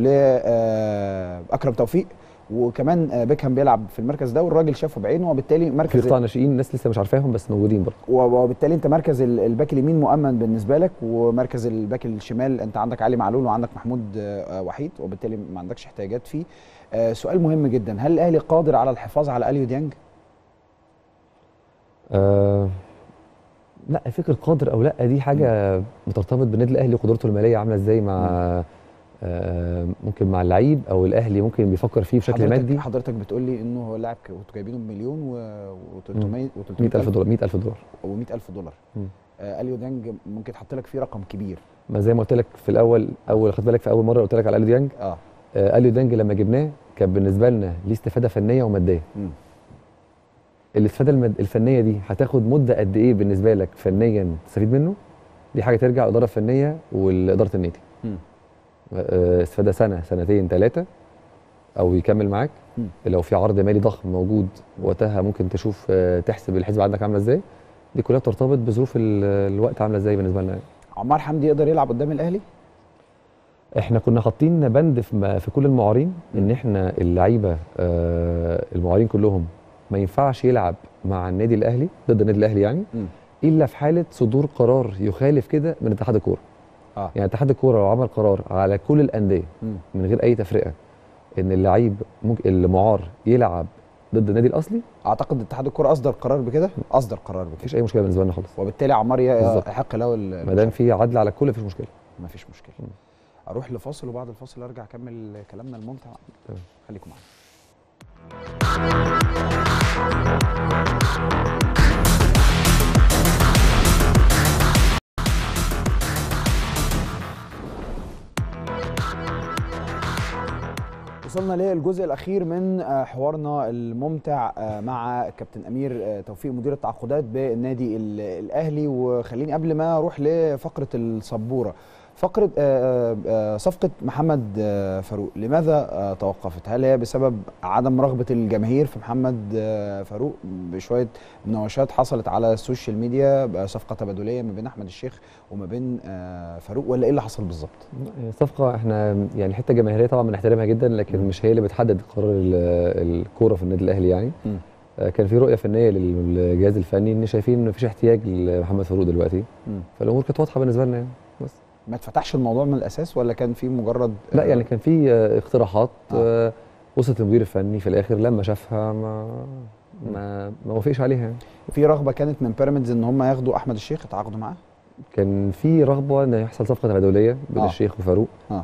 لاكرم توفيق وكمان آه، بيكهام بيلعب في المركز ده والراجل شافه بعينه وبالتالي في مركز قطاع ناشئين الناس لسه مش عارفاهم بس موجودين برضه وبالتالي انت مركز ال- الباك اليمين مؤمن بالنسبه لك ومركز الباك الشمال انت عندك علي معلول وعندك محمود آه، آه، وحيد وبالتالي ما عندكش احتياجات فيه آه، سؤال مهم جدا هل الاهلي قادر على الحفاظ على اليو ديانج آه لا فكر قادر او لا دي حاجه بترتبط بالنادي الاهلي وقدرته الماليه عامله ازاي مع آه ممكن مع اللعيب او الاهلي ممكن بيفكر فيه بشكل حضرتك مادي حضرتك بتقول لي انه هو لاعب ك- وانتوا جايبينه بمليون و300 و300 100000 دولار 100000 دولار و100000 دولار مم. آه اليو ديانج ممكن تحط لك فيه رقم كبير ما زي ما قلت لك في الاول اول خد بالك في اول مره قلت لك على اليو ديانج اه آه اليو ديانج لما جبناه كان بالنسبه لنا ليه استفاده فنيه وماديه مم. الاستفاده المد... الفنيه دي هتاخد مده قد ايه بالنسبه لك فنيا تستفيد منه دي حاجه ترجع للاداره الفنيه والاداره النادي مم. آه، استفاده سنه سنتين ثلاثه او يكمل معاك مم. لو في عرض مالي ضخم موجود وقتها ممكن تشوف آه، تحسب الحسبه عندك عامله ازاي دي كلها بترتبط بظروف ال- الوقت عامله ازاي بالنسبه لنا عمار حمدي يقدر يلعب قدام الاهلي احنا كنا حاطين بند في, م- في كل المعارين ان احنا اللعيبه آه، المعارين كلهم ما ينفعش يلعب مع النادي الاهلي ضد النادي الاهلي يعني مم. الا في حاله صدور قرار يخالف كده من اتحاد الكوره اه يعني اتحاد الكوره لو عمل قرار على كل الانديه مم. من غير اي تفرقه ان اللعيب ممكن المعار يلعب ضد النادي الاصلي اعتقد اتحاد الكره اصدر قرار بكده اصدر قرار بكده مفيش اي مشكله بالنسبه لنا خالص وبالتالي عمار ي- بالظبط. يحق له ال- ما دام في عدل على الكل مفيش مشكله ما فيش مشكله مم. اروح لفاصل وبعد الفاصل ارجع اكمل كلامنا الممتع تمام. خليكم معانا وصلنا للجزء الاخير من آه، حوارنا الممتع آه، مع كابتن امير آه، توفيق مدير التعاقدات بالنادي ال- الاهلي وخليني قبل ما اروح لفقره السبوره فقره آه، آه، صفقه محمد آه، فاروق لماذا آه، توقفت هل هي بسبب عدم رغبه الجماهير في محمد آه، فاروق بشويه مناوشات حصلت على السوشيال ميديا بقى صفقه تبادليه ما بين احمد الشيخ وما بين آه، فاروق ولا ايه اللي حصل بالظبط صفقه احنا يعني الحته الجماهيريه طبعا بنحترمها جدا لكن مش هي اللي بتحدد قرار ال- الكوره في النادي الاهلي يعني مم. آه، كان في رؤيه فنيه للجهاز الفني ان شايفين ان مفيش احتياج لمحمد فاروق دلوقتي مم. فالامور كانت واضحه بالنسبه لنا يعني بس ما اتفتحش الموضوع من الاساس ولا كان في مجرد لا آه، يعني كان في آه، اقتراحات آه. آه. وصلت للمدير الفني في الاخر لما شافها ما ما ما وافقش عليها يعني. في رغبه كانت من بيراميدز ان هم ياخدوا احمد الشيخ يتعاقدوا معاه كان في رغبه ان يحصل صفقه تبادليه بين آه. آه. الشيخ وفاروق اه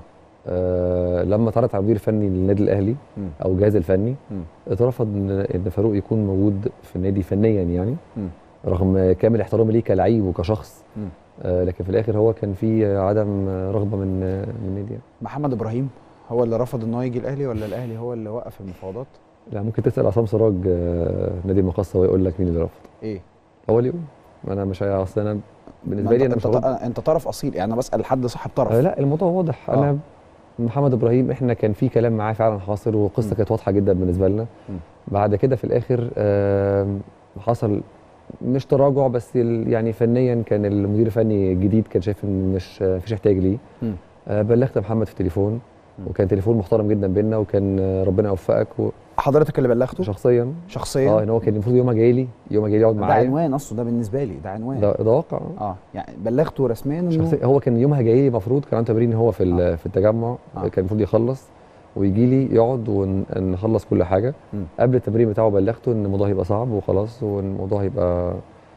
آه لما اتعرضت على المدير الفني للنادي الاهلي مم. او الجهاز الفني مم. اترفض ان ان فاروق يكون موجود في النادي فنيا يعني مم. رغم كامل احترامي ليه كلعيب وكشخص مم. آه لكن في الاخر هو كان في عدم رغبه من من النادي يعني. محمد ابراهيم هو اللي رفض ان هو يجي الاهلي ولا الاهلي هو اللي وقف المفاوضات لا ممكن تسال عصام سراج آه نادي المقصه ويقول لك مين اللي رفض ايه هو اللي يقول انا مش اصل انا ما بالنسبه لي انت, انا مش انت, هرد. انت طرف اصيل يعني انا بسال حد صاحب طرف آه لا الموضوع واضح آه. انا محمد ابراهيم احنا كان في كلام معاه فعلا حاصل والقصه مم. كانت واضحه جدا بالنسبه لنا مم. بعد كده في الاخر آم، حصل مش تراجع بس ال- يعني فنيا كان المدير الفني الجديد كان شايف ان مش مفيش احتياج ليه مم. آه، بلغت محمد في التليفون مم. وكان تليفون محترم جدا بينا وكان آه، ربنا يوفقك حضرتك اللي بلغته شخصيا شخصيا اه ان هو كان المفروض يومها جاي لي يومها جاي لي يقعد ده معايا عنوان اصله ده بالنسبه لي ده عنوان ده ده واقع آه. اه يعني بلغته رسميا انه شخصيا هو كان يومها جاي لي المفروض كان عنده تمرين هو في ال- آه. في التجمع آه. كان المفروض يخلص ويجي لي يقعد ونخلص كل حاجه مم. قبل التمرين بتاعه بلغته ان الموضوع هيبقى صعب وخلاص وان الموضوع هيبقى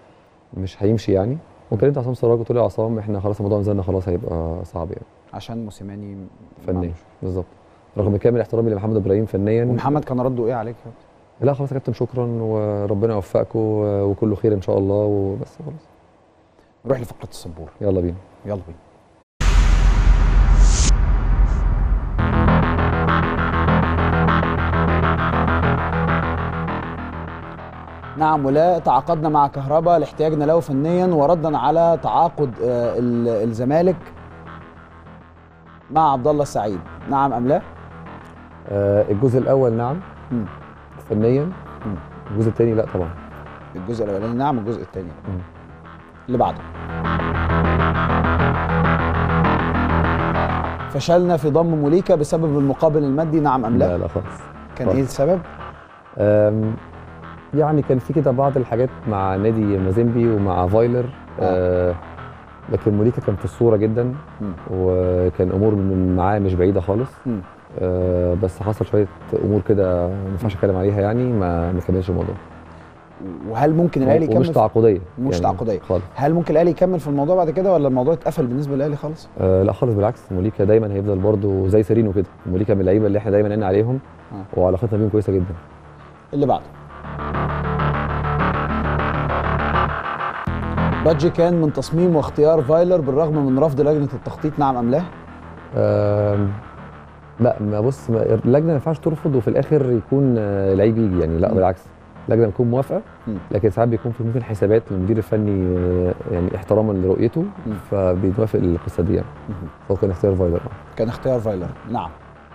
مش هيمشي يعني وكلمت عصام سراج قلت له يا عصام احنا خلاص الموضوع نزلنا خلاص هيبقى صعب يعني عشان موسيماني فنيا معلش. بالظبط رغم كامل احترامي لمحمد ابراهيم فنيا ومحمد كان رده ايه عليك لا خلاص يا كابتن شكرا وربنا يوفقكم وكله خير ان شاء الله وبس خلاص نروح لفقره السبوره يلا بينا يلا بينا نعم ولا تعاقدنا مع كهربا لاحتياجنا له فنيا وردا على تعاقد آه، ال- الزمالك مع عبد الله السعيد نعم ام لا آه الجزء الاول نعم مم. فنيا مم. الجزء الثاني لا طبعا الجزء الاولاني نعم الجزء الثاني مم. اللي بعده فشلنا في ضم موليكا بسبب المقابل المادي نعم ام لا لا لا خالص كان خالص. ايه السبب أم، يعني كان في كده بعض الحاجات مع نادي مازيمبي ومع فايلر آه لكن موليكا كان في الصوره جدا مم. وكان امور من معاه مش بعيده خالص مم. آه بس حصل شويه امور كده ما ينفعش اتكلم عليها يعني ما ما كملش الموضوع وهل ممكن الاهلي ومش يكمل في- تعاقديه مش تعاقديه. خالص هل ممكن الاهلي يكمل في الموضوع بعد كده ولا الموضوع اتقفل بالنسبه للاهلي خالص آه لا خالص بالعكس موليكا دايما هيفضل برضه زي سيرينو كده موليكا من اللعيبه اللي احنا دايما قلنا عليهم آه. وعلاقتنا بيهم كويسه جدا اللي بعده بادجي كان من تصميم واختيار فايلر بالرغم من رفض لجنه التخطيط نعم ام لا آم، لا ما بص ما- اللجنه ما ينفعش ترفض وفي الاخر يكون آه، لعيب يجي يعني لا مم. بالعكس اللجنه بتكون موافقه مم. لكن ساعات بيكون في ممكن حسابات للمدير الفني آه، يعني احتراما لرؤيته مم. فبيوافق القصه دي يعني مهم. فهو كان اختيار فايلر آه. كان اختيار فايلر نعم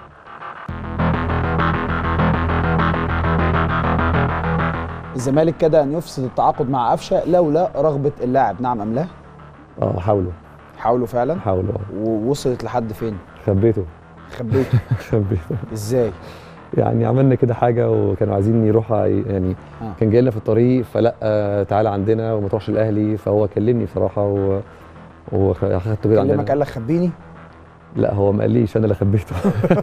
الزمالك كاد ان يفسد التعاقد مع قفشه لولا رغبه اللاعب نعم ام لا اه حاولوا حاولوا فعلا حاولوا آه. ووصلت لحد فين خبيته خبيته خبيته ازاي يعني عملنا كده حاجه وكانوا عايزين يروحوا يعني آه. كان جاي لنا في الطريق فلا آه، تعالى عندنا وما تروحش الاهلي فهو كلمني بصراحه و واخدته كده كلمك عندنا قال لك خبيني لا هو ما قاليش انا اللي خبيته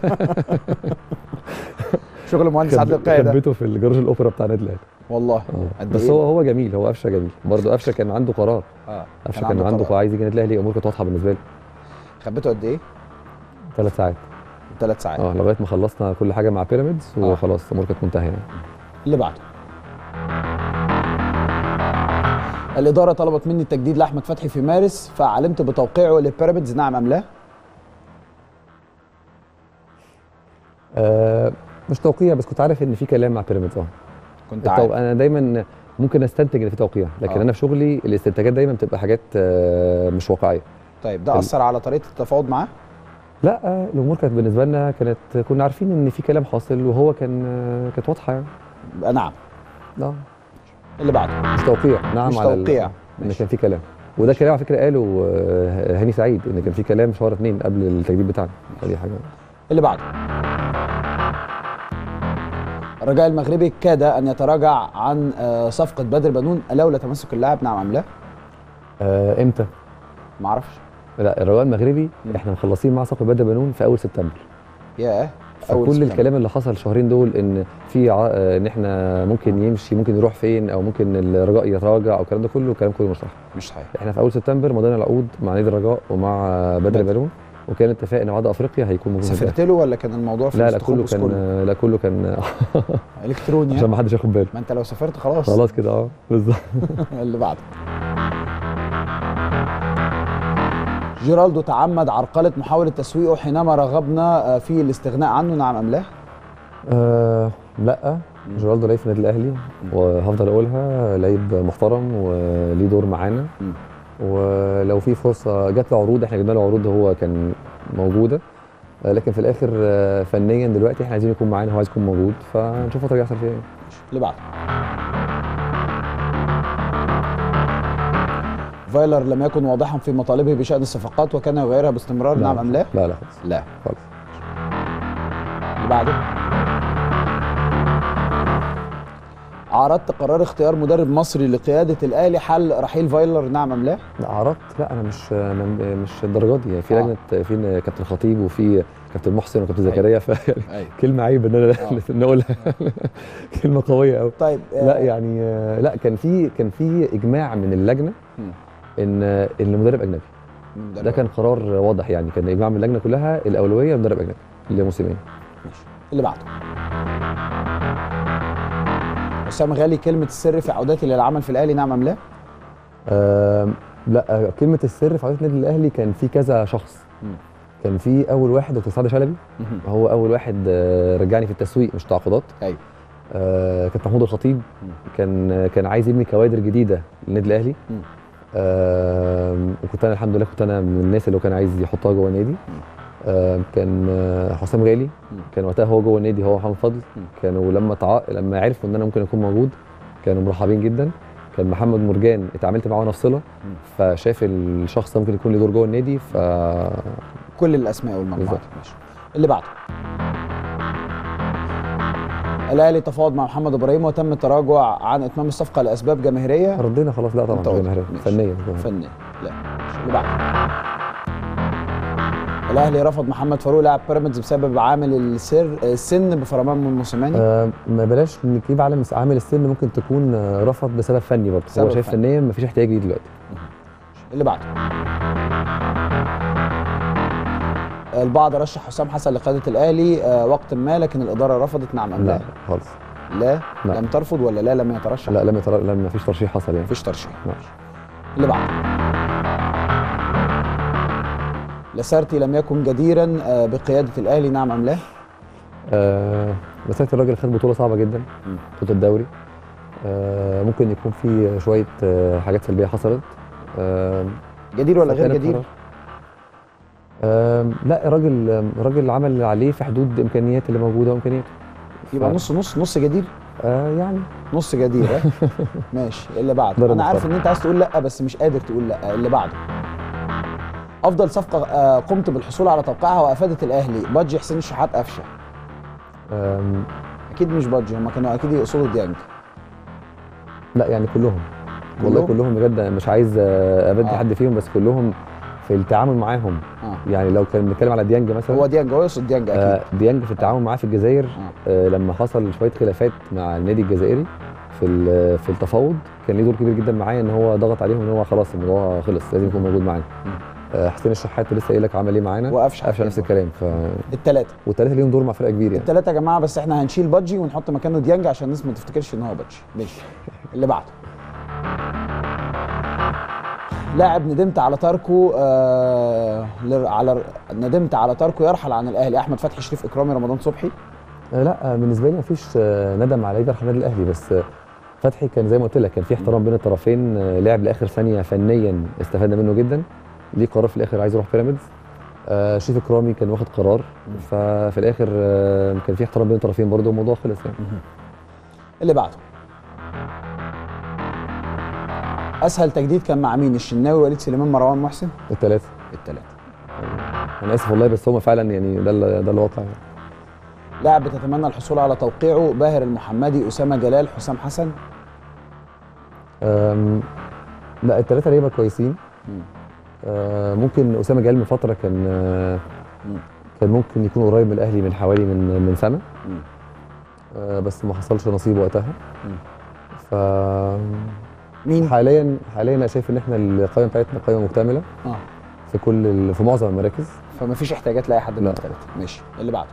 شغل مهندس عادل خب- القيعي ده خبيته في الجراج الاوبرا بتاع النادي الاهلي والله آه. قد بس إيه؟ هو هو جميل هو قفشه جميل برضه قفشه كان عنده قرار اه قفشه كان عنده قرار. عايز يجي النادي الاهلي الامور كانت واضحه بالنسبه له خبيته قد ايه؟ ثلاث ساعات ثلاث ساعات اه لغايه ما خلصنا كل حاجه مع بيراميدز آه. وخلاص الامور كانت منتهيه يعني. اللي بعده الإدارة طلبت مني التجديد لأحمد فتحي في مارس فعلمت بتوقيعه لبيراميدز نعم أم لا؟ آه مش توقيع بس كنت عارف ان في كلام مع بيراميدز اه كنت التو... عارف انا دايما ممكن استنتج ان في توقيع لكن آه. انا في شغلي الاستنتاجات دايما بتبقى حاجات آه، مش واقعيه طيب ده ال- اثر على طريقه التفاوض معاه لا آه، الامور كانت بالنسبه لنا كانت كنا عارفين ان في كلام حاصل وهو كان آه، كانت واضحه يعني يبقى نعم لا اللي بعده مش توقيع نعم مش على ال- توقيع. ان ماشي. كان في كلام وده كلام على فكره قاله آه، هاني سعيد ان كان في كلام شهر اتنين قبل التجديد بتاعنا فدي حاجه اللي بعده الرجاء المغربي كاد ان يتراجع عن آه، صفقه بدر بنون لولا تمسك اللاعب نعم ام لا؟ آه امتى؟ ما اعرفش لا الرجاء المغربي مم. احنا مخلصين مع صفقه بدر بنون في اول سبتمبر ياه أول فكل سبتمبر. الكلام اللي حصل الشهرين دول ان في ع- آه، ان احنا ممكن يمشي ممكن يروح فين او ممكن الرجاء يتراجع او الكلام ده كله كلام كله مش صح مش صحيح احنا في اول سبتمبر مضينا العقود مع نادي الرجاء ومع بدر بدر. بنون وكان اتفاق ان بعد افريقيا هيكون موجود في سافرت له ولا كان الموضوع في لا لا كله الاستخبص كان لا كله كان الكتروني عشان ها؟ ما حدش ياخد باله ما انت لو سافرت خلاص خلاص كده اه بالظبط اللي بعده جيرالدو تعمد عرقلة محاولة تسويقه حينما رغبنا آه، في الاستغناء عنه نعم أم لا؟ آه لا جيرالدو لعيب في النادي الاهلي وهفضل اقولها لعيب محترم وليه دور معانا مم. ولو في فرصه جات له عروض احنا جبنا له عروض هو كان موجوده آه، لكن في الاخر آه، فنيا دلوقتي احنا عايزين يكون معانا هو عايز يكون موجود فنشوف الفتره يحصل فيها ايه اللي بعده فايلر لم يكن واضحا في مطالبه بشأن الصفقات وكان يغيرها باستمرار نعم أم لا؟ لا لا خالص لا خالص اللي بعده عرضت قرار اختيار مدرب مصري لقيادة الأهلي حل رحيل فايلر نعم أم لا؟ لا عرضت لا انا مش انا مش الدرجات دي يعني في آه. لجنه في كابتن خطيب وفي كابتن محسن وكابتن زكريا ف أيوة. كلمه عيب ان انا آه. نقولها كلمه قويه قوي طيب آه، لا يعني آه، لا كان في كان في اجماع من اللجنه مم. ان ان المدرب اجنبي مدرب. ده كان قرار واضح يعني كان اجماع من اللجنه كلها الاولويه لمدرب اجنبي لموسمين ماشي. اللي بعده حسام غالي كلمة السر في عودتي للعمل في الأهلي نعم أم لا؟ آم، لا آه، كلمه السر في عودة النادي الاهلي كان في كذا شخص مم. كان في اول واحد دكتور سعد شلبي هو اول واحد آه، رجعني في التسويق مش تعاقدات أيوة. آه كابتن محمود الخطيب مم. كان كان عايز يبني كوادر جديده للنادي الاهلي مم. آه وكنت انا الحمد لله كنت انا من الناس اللي هو كان عايز يحطها جوه النادي آه كان آه، حسام غالي مم. كان وقتها هو جوه النادي هو محمد فضل مم. كانوا لما تع... لما عرفوا ان انا ممكن اكون موجود كانوا مرحبين جدا كان محمد مرجان اتعاملت معاه وانا في صله مم. فشاف الشخص ده ممكن يكون له دور جوه النادي ف كل الأسماء والمجموعات بالظبط. ماشي اللي بعده الأهلي تفاوض مع محمد إبراهيم وتم التراجع عن إتمام الصفقة لأسباب جماهيرية ردينا خلاص لا طبعا أنت مش قلت. جماهيرية ماشي. فنيا فنيا لا ماشي. اللي بعده الأهلي رفض محمد فاروق لاعب بيراميدز بسبب عامل السر السن بفرمان من موسيماني آه ما بلاش نجيب عالم عامل السن ممكن تكون آه، رفض بسبب فني برضه سبب هو شايف فني. فنيا مفيش احتياج ليه دلوقتي اللي بعده البعض رشح حسام حسن لقيادة الأهلي آه، وقت ما لكن الإدارة رفضت نعم أم لا؟ لا خالص لا لا. لم ترفض ولا لا لم يترشح؟ لا لم يتر... لم مفيش ترشيح حصل يعني مفيش ترشيح لا. اللي بعده لاسارتي لم يكن جديرا آه، بقيادة الأهلي نعم أم لا؟ آه مسيرة الراجل خد بطولة صعبة جدا مم. بطولة الدوري آه ممكن يكون في شوية آه حاجات سلبية حصلت آه جدير ولا غير فكان جدير؟ القرار- آه لا الراجل الراجل عمل اللي عليه في حدود امكانيات اللي موجوده وامكانياته يبقى ف- نص نص نص جدير آه يعني نص جدير ها؟ ماشي اللي بعده ضرب انا عارف محترم. ان انت عايز تقول لا بس مش قادر تقول لا اللي بعده افضل صفقه آه، قمت بالحصول على توقيعها وافادت الاهلي بادجي حسين الشحات قفشه آم، اكيد مش بادجي هم كانوا اكيد يقصدوا ديانج لا يعني كلهم والله كلهم؟ كلهم بجد مش عايز آه، ابدي آه. حد فيهم بس كلهم في التعامل معاهم اه يعني لو كان بنتكلم على ديانج مثلا هو ديانج هو يقصد ديانج اكيد آه ديانج في التعامل معاه في الجزائر آه. آه لما حصل شويه خلافات مع النادي الجزائري في ال- في التفاوض كان ليه دور كبير جدا معايا ان هو ضغط عليهم ان هو خلاص الموضوع خلص لازم يكون موجود معانا مم. آه حسين الشحات لسه قايل لك عمل ايه معانا وقفشه قفشه نفس الكلام ف الثلاثه والثلاثه ليهم دور مع فرقه كبير يعني الثلاثه يا جماعه بس احنا هنشيل بادجي ونحط مكانه ديانج عشان الناس ما تفتكرش ان هو بادجي ماشي اللي بعده لاعب ندمت على تركه آه لر- على ندمت على تركه يرحل عن الاهلي احمد فتحي شريف اكرامي رمضان صبحي آه لا آه بالنسبه لي مفيش آه ندم على لعيبه النادي الاهلي بس آه فتحي كان زي ما قلت لك كان في احترام بين الطرفين آه لعب لاخر ثانيه فنيا استفدنا منه جدا ليه قرار في الاخر عايز يروح بيراميدز آه شريف اكرامي كان واخد قرار ففي الاخر آه كان في احترام بين الطرفين برضه والموضوع خلص يعني اللي بعده اسهل تجديد كان مع مين الشناوي وليد سليمان مروان محسن الثلاثه الثلاثه انا اسف والله بس هم فعلا يعني ده ال- ده الواقع يعني. لاعب بتتمنى الحصول على توقيعه باهر المحمدي اسامه جلال حسام حسن أم، لا الثلاثه لعيبه كويسين مم. آه، ممكن اسامه جلال من فتره كان آه، مم. كان ممكن يكون قريب من الاهلي من حوالي من من سنه مم. آه، بس ما حصلش نصيب وقتها مم. ف مين حاليا حاليا انا شايف ان احنا القائمه بتاعتنا قائمه مكتمله اه في كل ال- في معظم المراكز فما فيش احتياجات لاي حد من لا. الثلاثه ماشي اللي بعده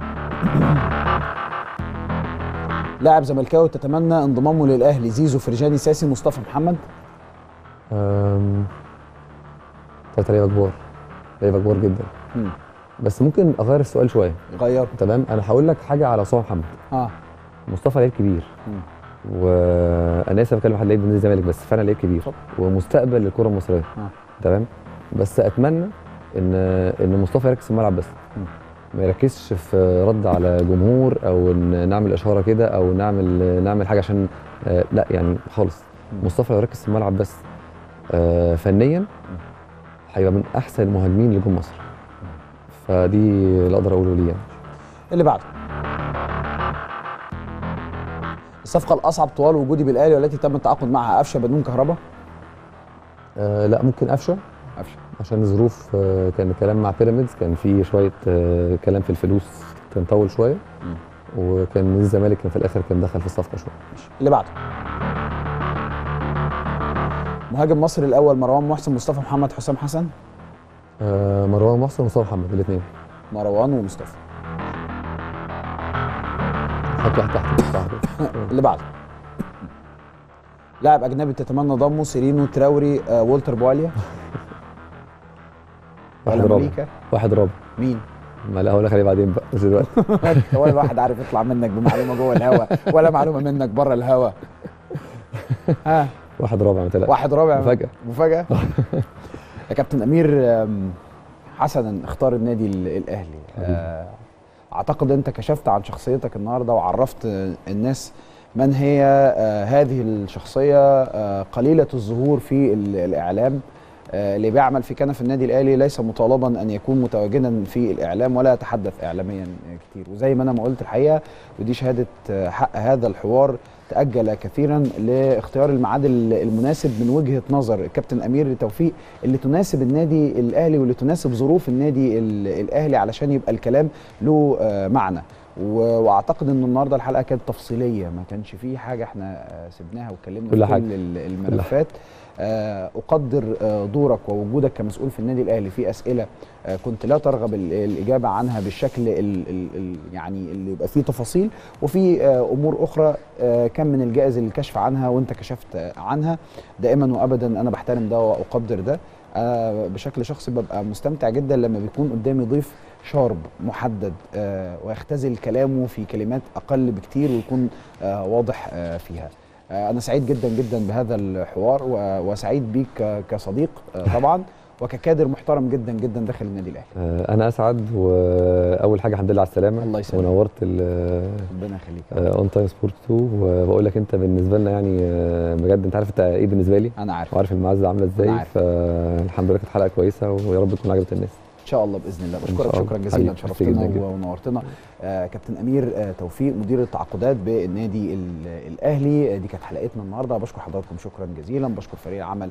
لاعب زملكاوي تتمنى انضمامه للاهلي زيزو فرجاني ساسي مصطفى محمد أم، ثلاثه لعيبه كبار لعيبه كبار جدا مم. بس ممكن اغير السؤال شويه غير تمام انا هقول لك حاجه على عصام محمد اه مصطفى لعيب كبير مم. وانا اسف بكلم حد لعيب نادي الزمالك بس فعلا لعيب كبير اتفضل. ومستقبل للكره المصريه آه. تمام بس اتمنى ان ان مصطفى يركز في الملعب بس مم. ما يركزش في رد على جمهور او ان نعمل اشاره كده او نعمل نعمل حاجه عشان آه، لا يعني خالص مم. مصطفى لو يركز في الملعب بس آه، فنيا هيبقى من احسن المهاجمين اللي جم مصر فدي اللي اقدر اقوله ليه يعني اللي بعده الصفقه الاصعب طوال وجودي بالاهلي والتي تم التعاقد معها قفشه بدون كهرباء آه، لا ممكن قفشه قفشه عشان ظروف آه، كان الكلام مع بيراميدز كان في شويه آه، كلام في الفلوس كان طول شويه مم. وكان نادي الزمالك كان في الاخر كان دخل في الصفقه شويه اللي بعده مهاجم مصر الاول مروان محسن مصطفى محمد حسام حسن آه، مروان محسن ومصطفى محمد الاثنين مروان ومصطفى حط واحد تحت واحد اللي بعده لاعب اجنبي تتمنى ضمه سيرينو تراوري آه، والتر بواليا واحد ولا رابع مليكا واحد رابع مين ما لا هقول لك عليه بعدين بقى مش دلوقتي ولا الواحد عارف يطلع منك بمعلومه جوه الهوا ولا معلومه منك بره الهوا ها واحد رابع ما تقلقش واحد رابع مفاجأة. مفاجاه يا كابتن امير آم، حسنا اختار النادي ال- الاهلي آه، اعتقد انت كشفت عن شخصيتك النهارده وعرفت آه، الناس من هي آه، هذه الشخصيه آه، قليله الظهور في ال- الاعلام آه، اللي بيعمل في كنف النادي الاهلي ليس مطالبا ان يكون متواجدا في الاعلام ولا يتحدث اعلاميا آه، كتير وزي ما انا ما قلت الحقيقه ودي شهاده آه، حق هذا الحوار تاجل كثيرا لاختيار الميعاد ال- المناسب من وجهه نظر الكابتن امير توفيق اللي تناسب النادي الاهلي واللي تناسب ظروف النادي ال- الاهلي علشان يبقى الكلام له آه، معنى و- واعتقد ان النهارده الحلقه كانت تفصيليه ما كانش فيه حاجه احنا آه، سبناها واتكلمنا كل في حاجة. كل ال- الملفات آه، اقدر آه، دورك ووجودك كمسؤول في النادي الاهلي في اسئله آه، كنت لا ترغب ال- الاجابه عنها بالشكل ال ال ال يعني اللي يبقى فيه تفاصيل وفي آه، امور اخرى آه، كان من الجائز الكشف عنها وانت كشفت آه، عنها دائما وابدا انا بحترم ده واقدر ده آه، بشكل شخصي ببقى مستمتع جدا لما بيكون قدامي ضيف شارب محدد آه، ويختزل كلامه في كلمات اقل بكتير ويكون آه، واضح آه، فيها آه، انا سعيد جدا جدا بهذا الحوار و- وسعيد بيك ك- كصديق آه، طبعا وككادر محترم جدا جدا داخل النادي الاهلي آه، انا اسعد واول حاجه الحمد لله على السلامه الله يسلمك. ونورت ربنا يخليك اون تايم سبورت 2 وبقول لك انت بالنسبه لنا يعني آه، بجد انت عارف انت ايه بالنسبه لي انا عارف وعارف المعزه عامله أنا ازاي عارف. فالحمد لله كانت حلقه كويسه ويا رب تكون عجبت الناس ان شاء الله باذن الله إن بشكرك شاء الله. شكرا جزيلا حبيبي، شرفتنا ميرسي جداً و- ونورتنا آه كابتن امير آه توفيق مدير التعاقدات بالنادي ال- الاهلي آه دي كانت حلقتنا النهارده بشكر حضراتكم شكرا جزيلا بشكر فريق العمل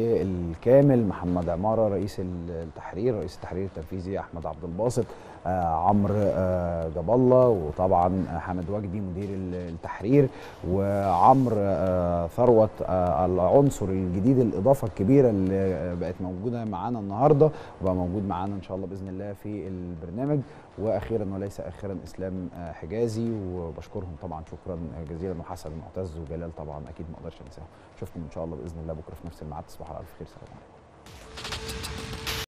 بالكامل محمد عماره رئيس التحرير رئيس التحرير التنفيذي احمد عبد الباسط آه عمرو آه جاب الله وطبعا آه، حامد وجدي مدير ال- التحرير وعمرو آه ثروت آه العنصر الجديد الاضافه الكبيره اللي آه، بقت موجوده معانا النهارده وبقى موجود معانا ان شاء الله باذن الله في البرنامج واخيرا وليس اخرا اسلام آه، حجازي وبشكرهم طبعا شكرا جزيلا وحسن معتز وجلال طبعا اكيد ما اقدرش انساهم اشوفكم ان شاء الله باذن الله بكره في نفس الميعاد تصبحوا على الف خير سلام عليكم